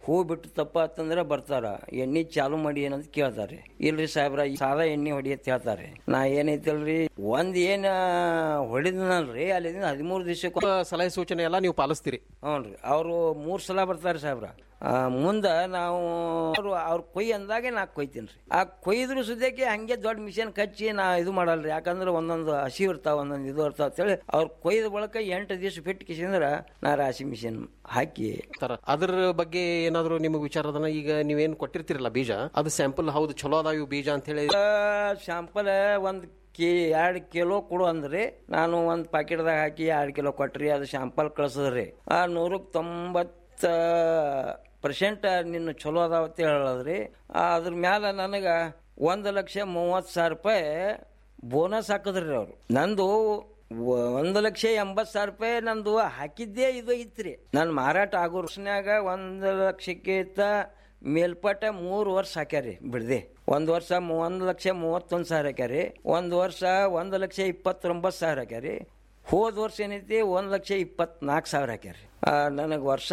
ಹೂ ಬಿಟ್ಟು ತಪ್ಪ ಅಂತಂದ್ರೆ ಬರ್ತಾರ ಎಣ್ಣೆ ಚಾಲು ಮಾಡಿ ಏನಂತ ಕೇಳ್ತಾರೆ ಇಲ್ರಿ ಸಾಹೇಬ್ರ ಈ ಸಾದಾ ಎಣ್ಣೆ ಹೊಡಿ ಅಂತ ಹೇಳ್ತಾರೆ ನಾ ಏನೈತಲ್ರಿ ಒಂದ್ ಏನ ಹೊಡಿದ್ನಲ್ರಿ ಅಲ್ಲಿಂದ ಹದಿಮೂರು ದಿವಸಕ್ಕೆ ಸಲಹೆ ಸೂಚನೆ ಎಲ್ಲ ನೀವು ಪಾಲಿಸ್ತೀರಿ ಹ್ಞೂ ಅವರು ಮೂರು ಸಲ ಬರ್ತಾರೆ ಸಾಹೇಬ್ರ ಆ, ಮುಂದ ನಾವು ಅವ್ರು ಅವ್ರ ಕೊಯ್ ಅಂದಾಗೆ ನಾ ಕೊಯ್ತೀನಿ ರೀ ಆ ಕೊಯ್ದ್ರು ಸುದ್ಯಕ್ಕೆ ಹಂಗೆ ದೊಡ್ಡ ಮಿಷನ್ ಕಚ್ಚಿ ನಾ ಇದು ಮಾಡಲ್ರಿ ಯಾಕಂದ್ರೆ ಒಂದೊಂದು ಹಸಿ ಇರ್ತಾವ ಒಂದೊಂದು ಇದು ಇರ್ತಾವ ಅಂತೇಳಿ ಅವ್ರು ಕೊಯ್ದ ಬಳಕ ಎಂಟು ದಿವಸ ಬಿಟ್ಟು ಕಿಸಿಂದ್ರ ನಾ ರಾಶಿ ಮಿಷನ್ ಹಾಕಿ ತರ ಅದ್ರ ಬಗ್ಗೆ ಏನಾದ್ರು ನಿಮಗೆ ವಿಚಾರ ಅದನ್ನ ಈಗ ನೀವೇನ್ ಕೊಟ್ಟಿರ್ತೀರಲ್ಲ ಬೀಜ ಅದು ಸ್ಯಾಂಪಲ್ ಹೌದು ಚಲೋ ಅದಾವ ಇವು ಬೀಜ ಅಂತ ಹೇಳಿ ಶಾಂಪಲ್ ಒಂದು ಕೆ ಎರಡು ಕಿಲೋ ಕೊಡು ಅಂದ್ರಿ ನಾನು ಒಂದು ಪ್ಯಾಕೆಟ್ದಾಗ ಹಾಕಿ ಎರಡು ಕಿಲೋ ಕೊಟ್ರಿ ಅದು ಶಾಂಪಲ್ ಕಳ್ಸದ್ರಿ ಆ ನೂರಕ್ಕೆ ತೊಂಬತ್ತ ಪರ್ಸೆಂಟ್ ನಿನ್ನ ಚಲೋ ಅದಾವ ಅಂತ ಹೇಳದ್ರಿ ಅದ್ರ ಮ್ಯಾಲ ನನಗೆ ಒಂದು ಲಕ್ಷ ಮೂವತ್ತು ಸಾವಿರ ರೂಪಾಯಿ ಬೋನಸ್ ಹಾಕಿದ್ರಿ ಅವ್ರು ನಂದು ವ- ಒಂದು ಲಕ್ಷ ಎಂಬತ್ತು ಸಾವಿರ ರೂಪಾಯಿ ನಂದು ಹಾಕಿದ್ದೇ ಇದು ಐತ್ರಿ ನಾನು ಮಾರಾಟ ಆಗೋ ವರ್ಷನ್ಯಾಗ ಒಂದು ಲಕ್ಷಕ್ಕಿಂತ ಮೇಲ್ಪಟ್ಟ ಮೂರು ವರ್ಷ ಹಾಕ್ಯಾರಿ ಬಿಡದೆ ಒಂದು ವರ್ಷ ಮೂ- ಒಂದು ಲಕ್ಷ ಮೂವತ್ತೊಂದು ಸಾವಿರ ಹಾಕ್ಯಾರಿ ಒಂದು ವರ್ಷ ಒಂದು ಲಕ್ಷ ಇಪ್ಪತ್ತೊಂಬತ್ತು ಸಾವಿರ ಹಾಕ್ಯಾರಿ ಹೋದ ವರ್ಷ ಏನೈತಿ ಒಂದು ಲಕ್ಷ ಇಪ್ಪತ್ನಾಲ್ಕು ಸಾವಿರ ಹಾಕ್ಯಾರಿ ನನಗೆ ವರ್ಷ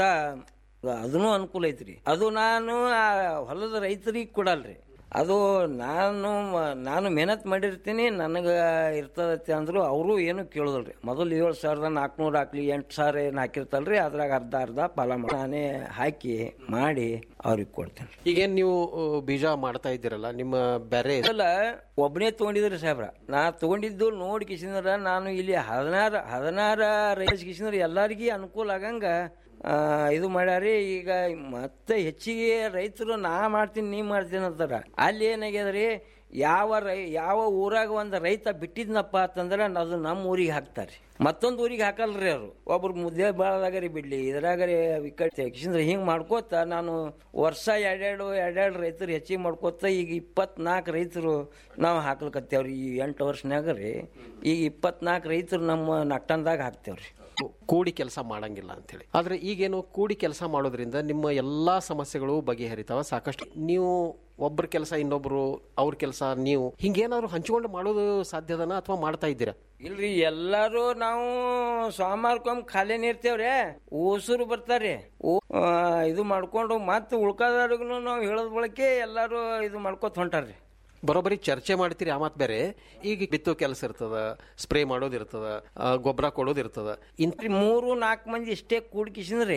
ಅದೂ ಅನುಕೂಲ ಐತ್ರಿ ಅದು ನಾನು ಆ ಹೊಲದ ರೈತರಿಗೆ ಕೊಡಲ್ರಿ ಅದು ನಾನು ಮ- ನಾನು ಮೆಹನತ್ ಮಾಡಿರ್ತೀನಿ ನನಗೆ ಇರ್ತದತ್ತೆ ಅಂದ್ರು ಅವರು ಏನು ಕೇಳೋದಿಲ್ರಿ ಮೊದಲು ಏಳು ಸಾವಿರದ ನಾಲ್ಕುನೂರು ಹಾಕ್ಲಿ ಎಂಟು ಸಾವಿರ ಏನು ಹಾಕಿರ್ತಲ್ರಿ ಅದ್ರಾಗ ಅರ್ಧ ಅರ್ಧ ಫಲ ಮಾಡಿ ನಾನೇ ಹಾಕಿ ಮಾಡಿ ಅವ್ರಿಗೆ ಕೊಡ್ತೇನೆ ಈಗೇನ್ ನೀವು ಆ, ಬೀಜ ಮಾಡ್ತಾ ಇದ್ದೀರಲ್ಲ ನಿಮ್ಮ ಬೇರೆ ಅಲ್ಲ ಒಬ್ಬನೇ ತಗೊಂಡಿದ್ರಿ ಸಾಹೇಬ್ರ ನಾ ತಗೊಂಡಿದ್ದು ನೋಡಿ ಕಿಸಿಂದ್ರ ನಾನು ಇಲ್ಲಿ ಹದಿನಾರು ಹದಿನಾರು ರೈತ ಕಿಸಿಂದ್ರ ಎಲ್ಲರಿಗೂ ಅನುಕೂಲ ಆಗಂಗ ಆ, ಇದು ಮಾಡ್ಯಾರಿ ಈಗ ಮತ್ತೆ ಹೆಚ್ಚಿಗೆ ರೈತರು ನಾ ಮಾಡ್ತೀನಿ ನೀ ಮಾಡ್ತೀನಿ ಅಂತಾರ ಅಲ್ಲಿ ಏನಾಗ್ಯದ್ರಿ ಯಾವ ರೈ ಯಾವ ಊರಾಗ ಒಂದು ರೈತ ಬಿಟ್ಟಿದ್ನಪ್ಪ ಅಂತಂದ್ರೆ ಅದು ನಮ್ಮ ಊರಿಗೆ ಹಾಕ್ತಾರೆ ಮತ್ತೊಂದು ಊರಿಗೆ ಹಾಕಲ್ರಿ ಅವರು ಒಬ್ರು ಮುದ್ದೆ ಬಾಳದಾಗರಿ ಬಿಡ್ಲಿ ಇದ್ರಾಗರಿ ವಿಕಟ್ ಯಾಕಂದ್ರೆ ಹಿಂಗೆ ಮಾಡ್ಕೋತ ನಾನು ವರ್ಷ ಎರಡೆರಡು ಎರಡೆರಡು ರೈತರು ಹೆಚ್ಚಿಗೆ ಮಾಡ್ಕೋತ ಈಗ ಇಪ್ಪತ್ನಾಲ್ಕು ರೈತರು ನಾವು ಹಾಕ್ಲಿಕತ್ತೇವ್ರಿ ಈ ಎಂಟು ವರ್ಷನ್ಯಾಗ ರೀ ಈಗ ಇಪ್ಪತ್ನಾಲ್ಕು ರೈತರು ನಮ್ಮ ನಟ್ಟಂದಾಗ ಹಾಕ್ತೇವ್ರಿ ಕೂಡಿ ಕೆಲಸ ಮಾಡಂಗಿಲ್ಲ ಅಂತ ಹೇಳಿ ಆದ್ರೆ ಈಗೇನು ಕೂಡಿ ಕೆಲಸ ಮಾಡೋದ್ರಿಂದ ನಿಮ್ಮ ಎಲ್ಲಾ ಸಮಸ್ಯೆಗಳು ಬಗೆಹರಿತಾವ ಸಾಕಷ್ಟು ನೀವು ಒಬ್ಬರ ಕೆಲಸ ಇನ್ನೊಬ್ರು ಅವ್ರ ಕೆಲಸ ನೀವು ಹಿಂಗೇನಾದ್ರು ಹಂಚಿಕೊಂಡು ಮಾಡೋದು ಸಾಧ್ಯದನ ಅಥವಾ ಮಾಡ್ತಾ ಇದ್ದೀರಾ ಇಲ್ರಿ ಎಲ್ಲಾರು ನಾವು ಸೋಮವಾರಕ್ಕೊಮ್ಮೆ ಖಾಲಿನೇ ಇರ್ತೇವ್ರಿ ಓಸೂರು ಬರ್ತಾರೆ ಓ- ಆ, ಇದು ಮಾಡ್ಕೊಂಡು ಮತ್ತೆ ಉಳ್ಕಾದವ್ರಿಗೂ ನಾವು ಹೇಳೋದ್ ಬಳಕೆ ಎಲ್ಲಾರು ಇದು ಮಾಡ್ಕೊತ ಹೊಂಟಾರ್ರಿ ಬರೋಬ್ಬರಿ ಚರ್ಚೆ ಮಾಡ್ತೀರಿ ಆ ಮಾತು ಬೇರೆ ಈಗ ಬಿತ್ತೋ ಕೆಲಸ ಇರ್ತದ ಸ್ಪ್ರೇ ಮಾಡೋದು ಇರ್ತದ ಆ, ಗೊಬ್ಬರ ಕೊಡೋದು ಇರ್ತದ ಇಂಥ ಮೂರು ನಾಲ್ಕು ಮಂದಿ ಇಷ್ಟೇ ಕೂಡ್ಕಿಸಿದ್ರಿ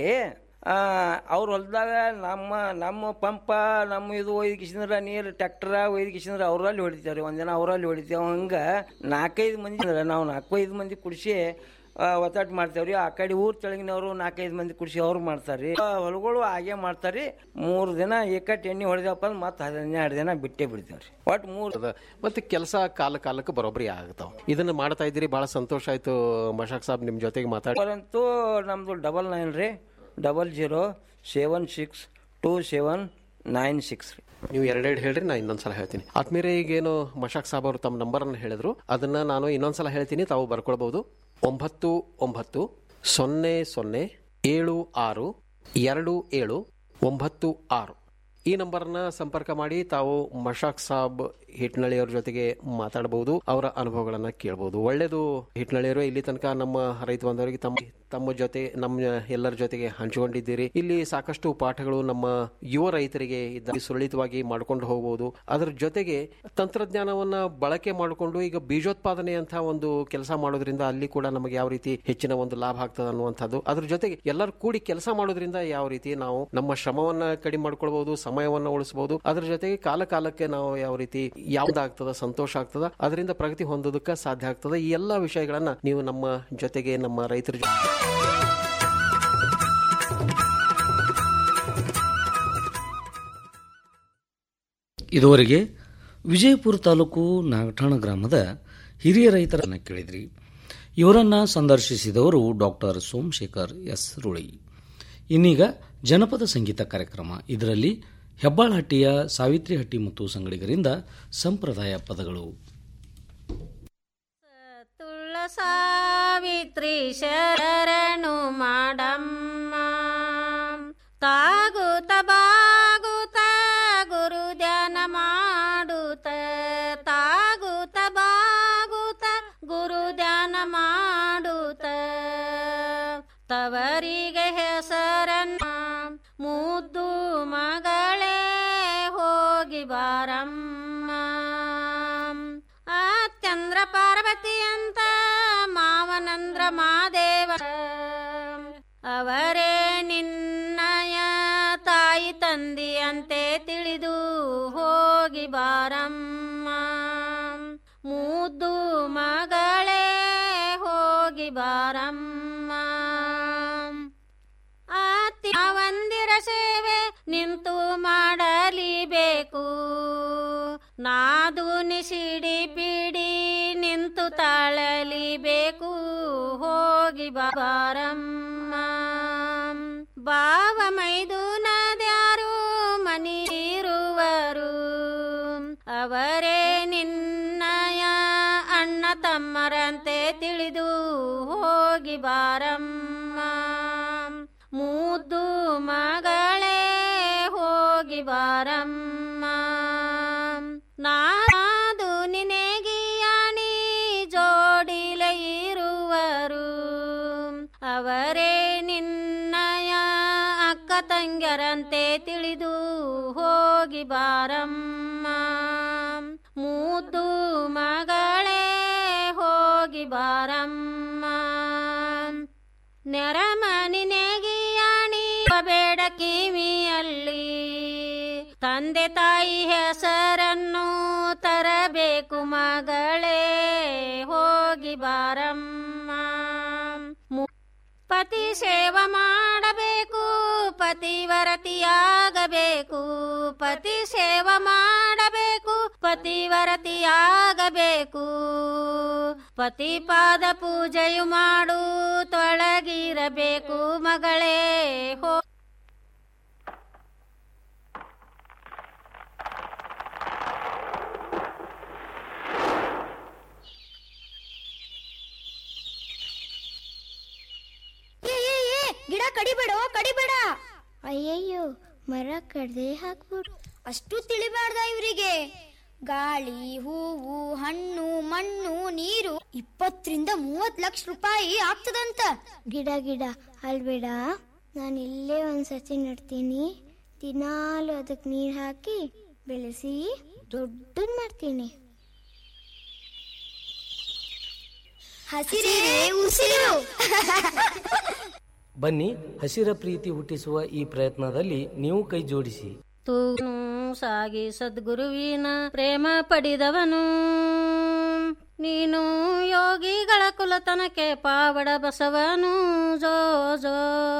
ಅವ್ರ ಹೊಲ್ದಾಗ ನಮ್ಮ ನಮ್ಮ ಪಂಪ ನಮ್ಮ ಇದು ಒಯ್ದು ಕಿಸಿಂದ್ರ ನೀರು ಟ್ಯಾಕ್ಟರ ಒಯ್ದು ಕಿಸಿಂದ್ರ ಅವರಲ್ಲಿ ಹೊಡಿತಾರೆ ಒಂದಿನ ಅವರಲ್ಲಿ ಹೊಡಿತೇವೆ ಹಂಗೆ ನಾಲ್ಕೈದು ಮಂದಿ ಅಂದ್ರೆ ನಾವು ನಾಲ್ಕೈದು ಮಂದಿ ಕುಡಿಸಿ ಒತ್ತಾಟ ಮಾಡ್ತೇವ್ರಿ ಆ ಕಡೆ ಊರ್ ತೆಳಗಿನವರು ನಾಲ್ಕೈದು ಮಂದಿ ಕುಡಿಸಿ ಅವ್ರು ಮಾಡ್ತಾರ್ರಿ ಆ, ಹೊಲಗಳು ಹಾಗೆ ಮಾಡ್ತಾರ್ರಿ ಮೂರು ದಿನ ಏಕಟ್ ಎಣ್ಣೆ ಹೊಡೆದಪ್ಪ ಅಂದ್ರೆ ಮತ್ತೆ ಹನ್ನೆರಡು ದಿನ ಬಿಟ್ಟೇ ಬಿಡ್ತೇವ್ರಿ ಒಟ್ಟು ಮೂರು ಅದ ಮತ್ತೆ ಕೆಲಸ ಕಾಲ ಕಾಲಕ್ಕೆ ಬರೋಬ್ಬರಿ ಆಗ್ತಾವ ಇದನ್ನ ಮಾಡ್ತಾ ಇದ್ದೀರಿ ಬಹಳ ಸಂತೋಷ ಆಯ್ತು ಮಶಾಕ್ ಸಾಬ್ ನಿಮ್ ಜೊತೆಗೆ ಮಾತಾಡಿ ಅಂತೂ ನಮ್ದು double nine three double zero seven six two seven nine six three ನೀವು ಎರಡೆರಡು ಹೇಳ್ರಿ ನಾ ಇನ್ನೊಂದ್ಸಲ ಹೇಳ್ತೀನಿ ಆದ್ಮೇಲೆ ಈಗೇನು ಮಶಾಕ್ ಸಾಬ್ ಅವರು ತಮ್ಮ ನಂಬರ್ ಅನ್ನು ಹೇಳಿದ್ರು ಅದನ್ನ ನಾನು ಇನ್ನೊಂದ್ಸಲ ಹೇಳ್ತೀನಿ ತಾವು ಬರ್ಕೊಳ್ಬಹುದು ಒಂಬತ್ತು ಒಂಬತ್ತು ಸೊನ್ನೆ ಸೊನ್ನೆ ಏಳು ಆರು ಎರಡು ಏಳು ಒಂಬತ್ತು ಆರು ಈ ನಂಬರ್ನ ಸಂಪರ್ಕ ಮಾಡಿ ತಾವು ಮಶಾಕ್ ಸಾಬ್ ಹಿಟ್ನಳ್ಳಿಯವ್ರ ಜೊತೆಗೆ ಮಾತಾಡಬಹುದು ಅವರ ಅನುಭವಗಳನ್ನ ಕೇಳಬಹುದು ಒಳ್ಳೇದು ಹಿಟ್ನಳ್ಳಿಯವರು ಇಲ್ಲಿ ತನಕ ನಮ್ಮ ರೈತ ಬಾಂಧವರಿಗೆ ತಮ್ಮ ತಮ್ಮ ಜೊತೆ ನಮ್ಮ ಎಲ್ಲರ ಜೊತೆಗೆ ಹಂಚಿಕೊಂಡಿದ್ದೀರಿ ಇಲ್ಲಿ ಸಾಕಷ್ಟು ಪಾಠಗಳು ನಮ್ಮ ಯುವ ರೈತರಿಗೆ ಇದ್ದ ಸುರಳಿತವಾಗಿ ಮಾಡ್ಕೊಂಡು ಹೋಗಬಹುದು ಅದರ ಜೊತೆಗೆ ತಂತ್ರಜ್ಞಾನವನ್ನ ಬಳಕೆ ಮಾಡಿಕೊಂಡು ಈಗ ಬೀಜೋತ್ಪಾದನೆ ಅಂತ ಒಂದು ಕೆಲಸ ಮಾಡೋದ್ರಿಂದ ಅಲ್ಲಿ ಕೂಡ ನಮಗೆ ಯಾವ ರೀತಿ ಹೆಚ್ಚಿನ ಒಂದು ಲಾಭ ಆಗ್ತದೆ ಅನ್ನುವಂಥದ್ದು ಅದ್ರ ಜೊತೆಗೆ ಎಲ್ಲರೂ ಕೂಡಿ ಕೆಲಸ ಮಾಡೋದ್ರಿಂದ ಯಾವ ರೀತಿ ನಾವು ನಮ್ಮ ಶ್ರಮವನ್ನ ಕಡಿಮೆ ಮಾಡ್ಕೊಳ್ಬಹುದು ಸಮಯವನ್ನ ಉಳಿಸಬಹುದು ಅದ್ರ ಜೊತೆಗೆ ಕಾಲ ಕಾಲಕ್ಕೆ ನಾವು ಯಾವ ರೀತಿ ಯಾವ್ದಾಗ್ತದ ಸಂತೋಷ ಆಗ್ತದ ಅದರಿಂದ ಪ್ರಗತಿ ಹೊಂದೋದಕ್ಕೆ ಸಾಧ್ಯ ಆಗ್ತದೆ ಈ ಎಲ್ಲಾ ವಿಷಯಗಳನ್ನ ನೀವು ನಮ್ಮ ಜೊತೆಗೆ ನಮ್ಮ ರೈತರ ಜೊತೆ ಇದುವರೆಗೆ ವಿಜಯಪುರ ತಾಲೂಕು ನಾಗಠಾಣ ಗ್ರಾಮದ ಹಿರಿಯ ರೈತರನ್ನ ಕೇಳಿದ್ರಿ ಇವರನ್ನ ಸಂದರ್ಶಿಸಿದವರು ಡಾಕ್ಟರ್ ಸೋಮಶೇಖರ್ ಎಸ್ ರುಳಿ ಇನ್ನೀಗ ಜನಪದ ಸಂಗೀತ ಕಾರ್ಯಕ್ರಮ ಇದರಲ್ಲಿ ಹೆಬ್ಬಾಳಹಟ್ಟಿಯ ಸಾವಿತ್ರಿ ಹಟ್ಟಿ ಮತ್ತು ಸಂಗಡಿಗರಿಂದ ಸಂಪ್ರದಾಯ ಪದಗಳು ತುಳ್ಳ ಸಾವಿತ್ರಿ ಶರಣು ಮಾಡಮ್ಮ ತಾಗುತ ಬಾಗುತ ಗುರು ಧ್ಯಾನ ಮಾಡುತ್ತ ತಾಗುತ ಬಾಗುತ ಗುರು ಧ್ಯಾನ ಮಾಡುತ್ತ ತವರಿಗೆ ಹೆಸರನ್ನ ಮುದ್ದು ಮಾದೇವ ಅವರೇ ನಿನ್ನಯ ತಾಯಿ ತಂದೆಯಂತೆ ತಿಳಿದು ಹೋಗಿ ಬಾರಮ್ಮ ಮುದ್ದು ಮಗಳೇ ಹೋಗಿ ಬಾರಮ್ಮ ಆತಿ ವಂದಿರ ಸೇವೆ ನಿಂತು ಮಾಡಲಿಬೇಕು ನಾದು ನಿಸಿಡಿ ಪಿಡಿ ನಿಂತು ತಾಳಲಿಬೇಕು ಹೋಗಿ ಬಾರಮ್ಮ ಬಾವ ಮೈದುನದ್ಯಾರು ಮನಿರುವರು ಅವರೇ ನಿನ್ನಯ ಅಣ್ಣ ತಮ್ಮರಂತೆ ತಿಳಿದು ಹೋಗಿ ಬಾರಮ್ಮ ಮುದ್ದು ಮಗಳೇ ಹೋಗಿ ಬಾರಮ್ಮ ನಾದು ನಿನಗಿಯಾಣಿ ಜೋಡಿಲ ಇರುವರು ಅವರೇ ನಿನ್ನಯ ಅಕ್ಕ ತಂಗ್ಯರಂತೆ ತಿಳಿದು ಹೋಗಿ ಬಾರಮ್ಮ ಮುದ್ದು ಮಗಳೇ ಹೋಗಿ ಬಾರಮ್ಮ ನೆರಮನಿನೆಗಿಯಾಣಿ ಬೇಡ ಕಿವಿಯಲ್ಲಿ ತಂದೆ ತಾಯಿ ಹೆಸರನ್ನು ತರಬೇಕು ಮಗಳೇ ಹೋಗಿ ಬಾರಮ್ಮ ಮು- ಪತಿ ಸೇವ ಮಾಡಬೇಕು ಪತಿವರತಿಯಾಗಬೇಕು ಪತಿ ಸೇವ ಮಾಡಬೇಕು ಪತಿವರತಿಯಾಗಬೇಕು ಪತಿ ಪಾದ ಪೂಜೆಯು ಮಾಡು ತೊಳಗಿರಬೇಕು ಮಗಳೇ ಹೋ ಏ ಏ ಏ ಗಿಡ ಕಡಿಬೇಡೋ ಕಡಿಬೇಡ ಅಯ್ಯಯ್ಯೋ ಮರ ಕಡ್ದೆ ಹಾಕ್ಬಿಡು ಅಷ್ಟು ತಿಳಿಬಾರ್ದ ಇವರಿಗೆ ಗಾಳಿ ಹೂವು ಹಣ್ಣು ಮಣ್ಣು ನೀರು ಇಪ್ಪತ್ತರಿಂದ ಮೂವತ್ ಲಕ್ಷ ರೂಪಾಯಿ ಆಗ್ತದಂತ ಗಿಡ ಗಿಡ ಅಲ್ಬೇಡ ನಾನು ಇಲ್ಲೇ ಒಂದ್ಸತಿ ನಡ್ತೀನಿ ದಿನಾಲು ಅದಕ್ಕೆ ನೀರ್ ಹಾಕಿ ಬೆಳೆಸಿ ದೊಡ್ಡದ್ ಮಾಡ್ತೀನಿ ಹಸಿರೇ ಉಸಿರು ಬನ್ನಿ ಹಸಿರ ಪ್ರೀತಿ ಹುಟ್ಟಿಸುವ ಈ ಪ್ರಯತ್ನದಲ್ಲಿ ನೀವು ಕೈ ಜೋಡಿಸಿ ತೂನು ಸಾಗಿ ಸದ್ಗುರುವಿನ ಪ್ರೇಮ ಪಡೆದವನು ನೀನು ಯೋಗಿಗಳ ಕುಲತನಕ್ಕೆ ಪಾವಡ ಬಸವನು ಜೋ ಜೋ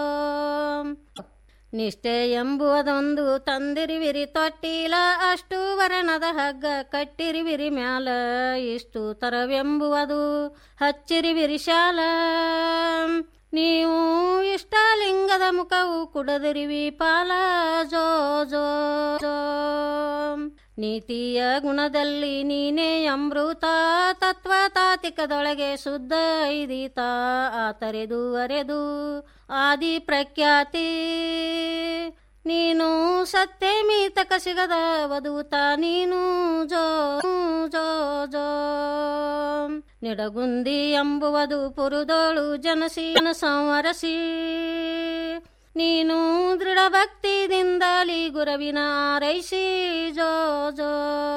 ನಿಷ್ಠೆ ಎಂಬುವುದೊಂದು ತಂದಿರುವಿರಿ ತೊಟ್ಟಿಲ ಅಷ್ಟು ವರ್ಣದ ಹಗ್ಗ ಕಟ್ಟಿರುವಿರಿ ಮ್ಯಾಲ ಇಷ್ಟು ತರವೆಂಬುವುದು ಹಚ್ಚಿರುವಿರಿ ಶಾಲ ನೀವು ಇಷ್ಟಲಿಂಗದ ಮುಖವು ಕುಡದಿರಿವಿ ಪಾಲ ಜೋ ಜೋ ಜೋ ನೀತಿಯ ಗುಣದಲ್ಲಿ ನೀನೇ ಅಮೃತ ತತ್ವ ತಾತಿಕದೊಳಗೆ ಶುದ್ಧ ಐದೀತ ಆತರೆದು ಅರೆದು ಆದಿ ಪ್ರಖ್ಯಾತಿ ನೀನು ಸತ್ಯ ಮೀತಕ ಸಿಗದ ವಧೂತ ನೀನು ಜೋ ಜೋ ಜೋ ನಿಡಗುಂದಿ ಎಂಬುವುದು ಪುರುದೋಳು ಜನಸಿ ಸಂವರಸಿ ನೀನು ದೃಢ ಭಕ್ತಿದಿಂದಲಿ ಗುರವಿನ ಆರೈಸಿ ಜೋ ಜೋ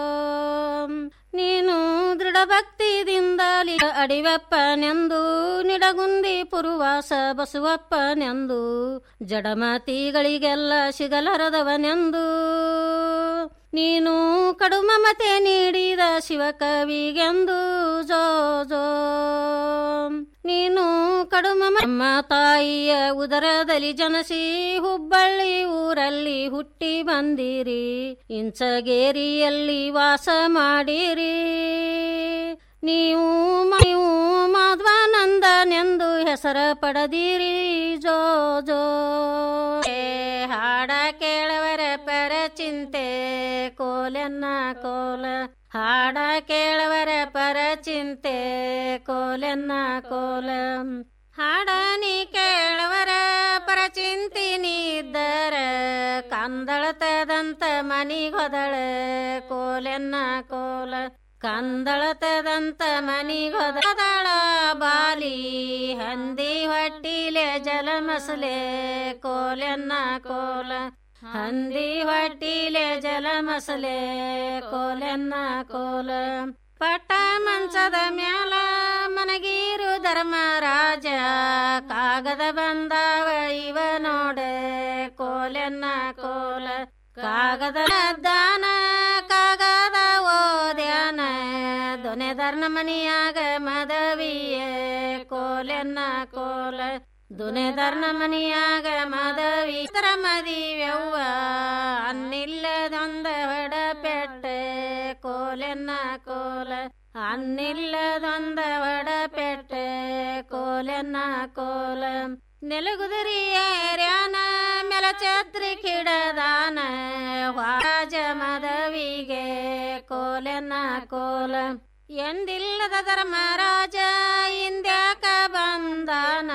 ನೀನು ದೃಢ ಭಕ್ತಿದಿಂದಲಿ ಅಡಿವಪ್ಪನೆಂದು ನಿಡಗುಂದಿ ಪುರುವಾಸ ಬಸವಪ್ಪನೆಂದು ಜಡಮತಿಗಳಿಗೆಲ್ಲ ಸಿಗಲರದವನೆಂದು ನೀನು ಕಡು ಮಮತೆ ನೀಡಿದ ಶಿವಕವಿಗೆಂದು ಜೋ ಜೋ ನೀನು ಕಡು ನಮ್ಮ ತಾಯಿಯ ಉದರದಲ್ಲಿ ಜನಸಿ ಹುಬ್ಬಳ್ಳಿ ಊರಲ್ಲಿ ಹುಟ್ಟಿ ಬಂದಿರಿ ಇಂಚಗೇರಿಯಲ್ಲಿ ವಾಸ ಮಾಡಿರಿ ನೀವು ನೀವು ಮಾಧ್ವಾನಂದನೆಂದು ಹೆಸರ ಪಡೆದಿರಿ ಜೋ ಜೋ ಏ ಹಾಡ ಕೇಳವರ ಪರ ಚಿಂತೆ ಕೋಲೆನ್ನ ಕೋಲ ಹಾಡ ಕೇಳವರ ಪರ ಚಿಂತೆ ಕೋಲೆನ್ನ ಕೋಲ ಹಾಡ ನೀ ಕೇಳವರ ಪರ ಚಿಂತಿನಿ ಇದ್ದರ ಕಂದಳತದಂತ ಮನಿಗೊದಳ ಕೋಲೆನ್ನ ಕೋಲ ಕಂದಳತದಂತ ಮನಿಗೊದಳ ಬಾಲಿ ಹಂದಿ ಹೊಟ್ಟಿಲೆ ಜಲ ಮಸಲೆ ಕೋಲೆನ್ನ ಕೋಲ ಹಂದಿ ಹೊಟ್ಟಿಲೆ ಜಲ ಮಸಲೆ ಕೋಲೆನ್ನ ಕೋಲ ಪಟ್ಟ ಮಂಚದ ಮ್ಯಾಲ ಮನಗೀರು ಧರ್ಮರಾಜ ಕಾಗದ ಬಂದಾವ ಇವ ನೋಡೆ ಕೋಲೆನ್ನ ಕೋಲ ಕಾಗದ ದಾನ ಕಾಗದ ಓದ್ಯಾನ ದೊನೆದರ್ನ ಮನಿಯಾಗ ಮದವಿಯ ಕೋಲೆನ್ನ ಕೋಲ ದುನೆದರ್ನ ಮನಿಯಾಗ ಮದವಿ ತರ ಮದಿವ್ಯವ್ವ ಅನ್ನಿಲ್ಲದೊಂದ ಹೊಡಪೆಟ್ಟೆ ಕೋಲೆನ್ನ ಕೋಲ ಅನ್ನಿಲ್ಲದೊಂದ ಹೊಡಪೆಟ್ಟೆ ಕೋಲೆನ್ನ ಕೋಲ ನೆಲಗುದರಿಯರ್ಯಾನ ಮೆಲ ಛತ್ರಿ ಕಿಡದಾನ ವಾಜ ಮದವಿಗೆ ಕೋಲೆನ್ನ ಕೋಲ ಎಂದಿಲ್ಲದ ಧರ್ಮರಾಜ ಇಂದ್ಯಾಕ ಬಂದಾನ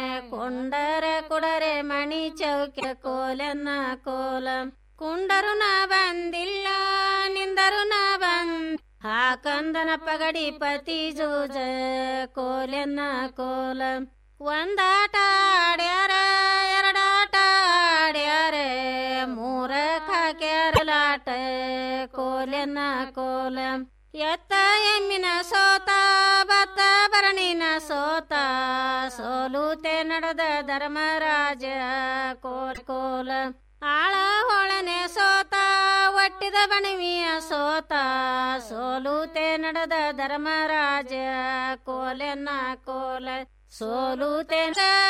ಕೊಂಡರ ಕುಡರೆ ಮಣಿ ಚೌಕ ಕೋಲೆನ್ನ ಕೋಲ ಕುಂಡರು ನ ಬಂದಿಲ್ಲ ನಿಂದರು ನ ಬಂದ್ ಹಾಕಂದನ ಪಗಡಿ ಪತಿ ಜೂಜ ಕೋಲೆನ್ನ ಕೋಲ ಒಂದಾಟ ಆಡ್ಯಾರ ಎರಡಾಟ ಆಡ್ಯಾರ ಮೂರ ಕಾಕ್ಯಾರಲಾಟ ಕೋಲೆನ್ನ ಕೋಲ ಎತ್ತ ಎಮ್ಮಿನ ಸೋತ ಬತ್ತ ಭರಣಿನ ಸೋತ ಸೋಲೂತೆ ನಡೆದ ಧರ್ಮರಾಜ ಕೋಲ್ ಕೋಲ ಆಳ ಹೊಳನೆ ಸೋತ ಒಟ್ಟಿದ ಬಣವಿಯ ಸೋತ ಸೋಲೂತೆ ನಡೆದ ಧರ್ಮರಾಜ ಕೋಲೆನ್ನ ಕೋಲ ಸೋಲೂತೆ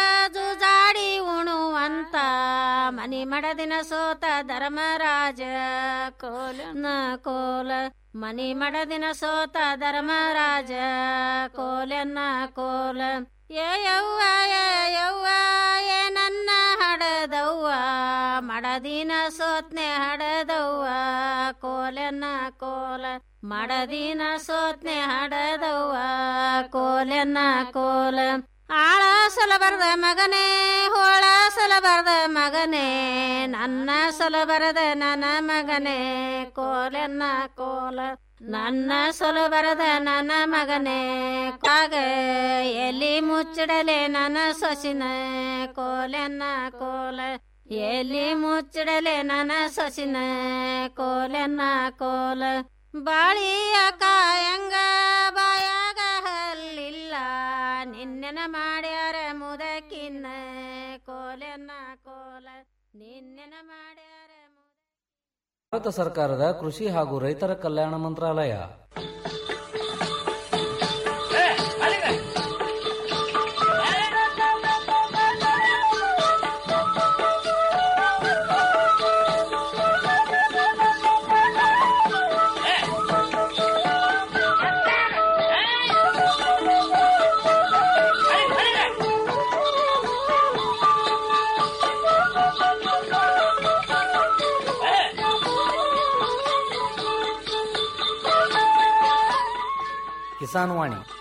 ಜುಜಾಡಿ ಉಣುವಂತ ಮನಿ ಮಡದಿನ ಸೋತ ಧರ್ಮರಾಜ ಕೋಲನ ಕೋಲ ಮನಿ ಮಡದಿನ ಸೋತ ಧರ್ಮರಾಜ ಕೋಲೆನ್ನ ಕೋಲ ಏ ಯವ್ವ ಏ ಯವ್ವ ಏ ನನ್ನ ಹಡದವ್ವ ಮಡದಿನ ಸೋತ್ನೆ ಹಡದವ್ವ ಕೋಲೆನ್ನ ಕೋಲ ಮಡದಿನ ಸೋತ್ನೆ ಹಡದವ್ವ ಕೋಲೆನ್ನ ಕೋಲ ಆಳ ಸೊಲಬರದ ಮಗನೇ ಹೋಳ ಸೊಲಬರದ ಮಗನೇ ನನ್ನ ಸೊಲಬರದ ನನ್ನ ಮಗನೇ ಕೋಲೆನ್ನ ಕೋಲ ನನ್ನ ಸೊಲಬರದ ನನ್ನ ಮಗನೇ ಕಾಗ ಎಲ್ಲಿ ಮುಚ್ಚಿಡಲೆ ನನ್ನ ಸೊಸಿನ ಕೋಲೆನ್ನ ಕೋಲ ಎಲ್ಲಿ ಮುಚ್ಚಿಡಲೆ ನನ್ನ ಸೊಸಿನ ಕೋಲೆನ್ನ ಕೋಲ ಬಾಳಿಯ ಕಾಯಂಗ ಬಾಯಾಗ ಹಲ್ಲಿಲ್ಲ ನಿನ್ನೆನ ಮಾಡ್ಯಾರ ಮುದಕಿನ್ನ ಕೋಲೆನ್ನ ಕೋಲ ನಿನ್ನೆನ ಮಾಡ್ಯಾರ ಭಾರತ ಸರ್ಕಾರದ ಕೃಷಿ ಹಾಗೂ ರೈತರ ಕಲ್ಯಾಣ ಮಂತ್ರಾಲಯ ಕಿಸಾನ್ ವಾಣಿ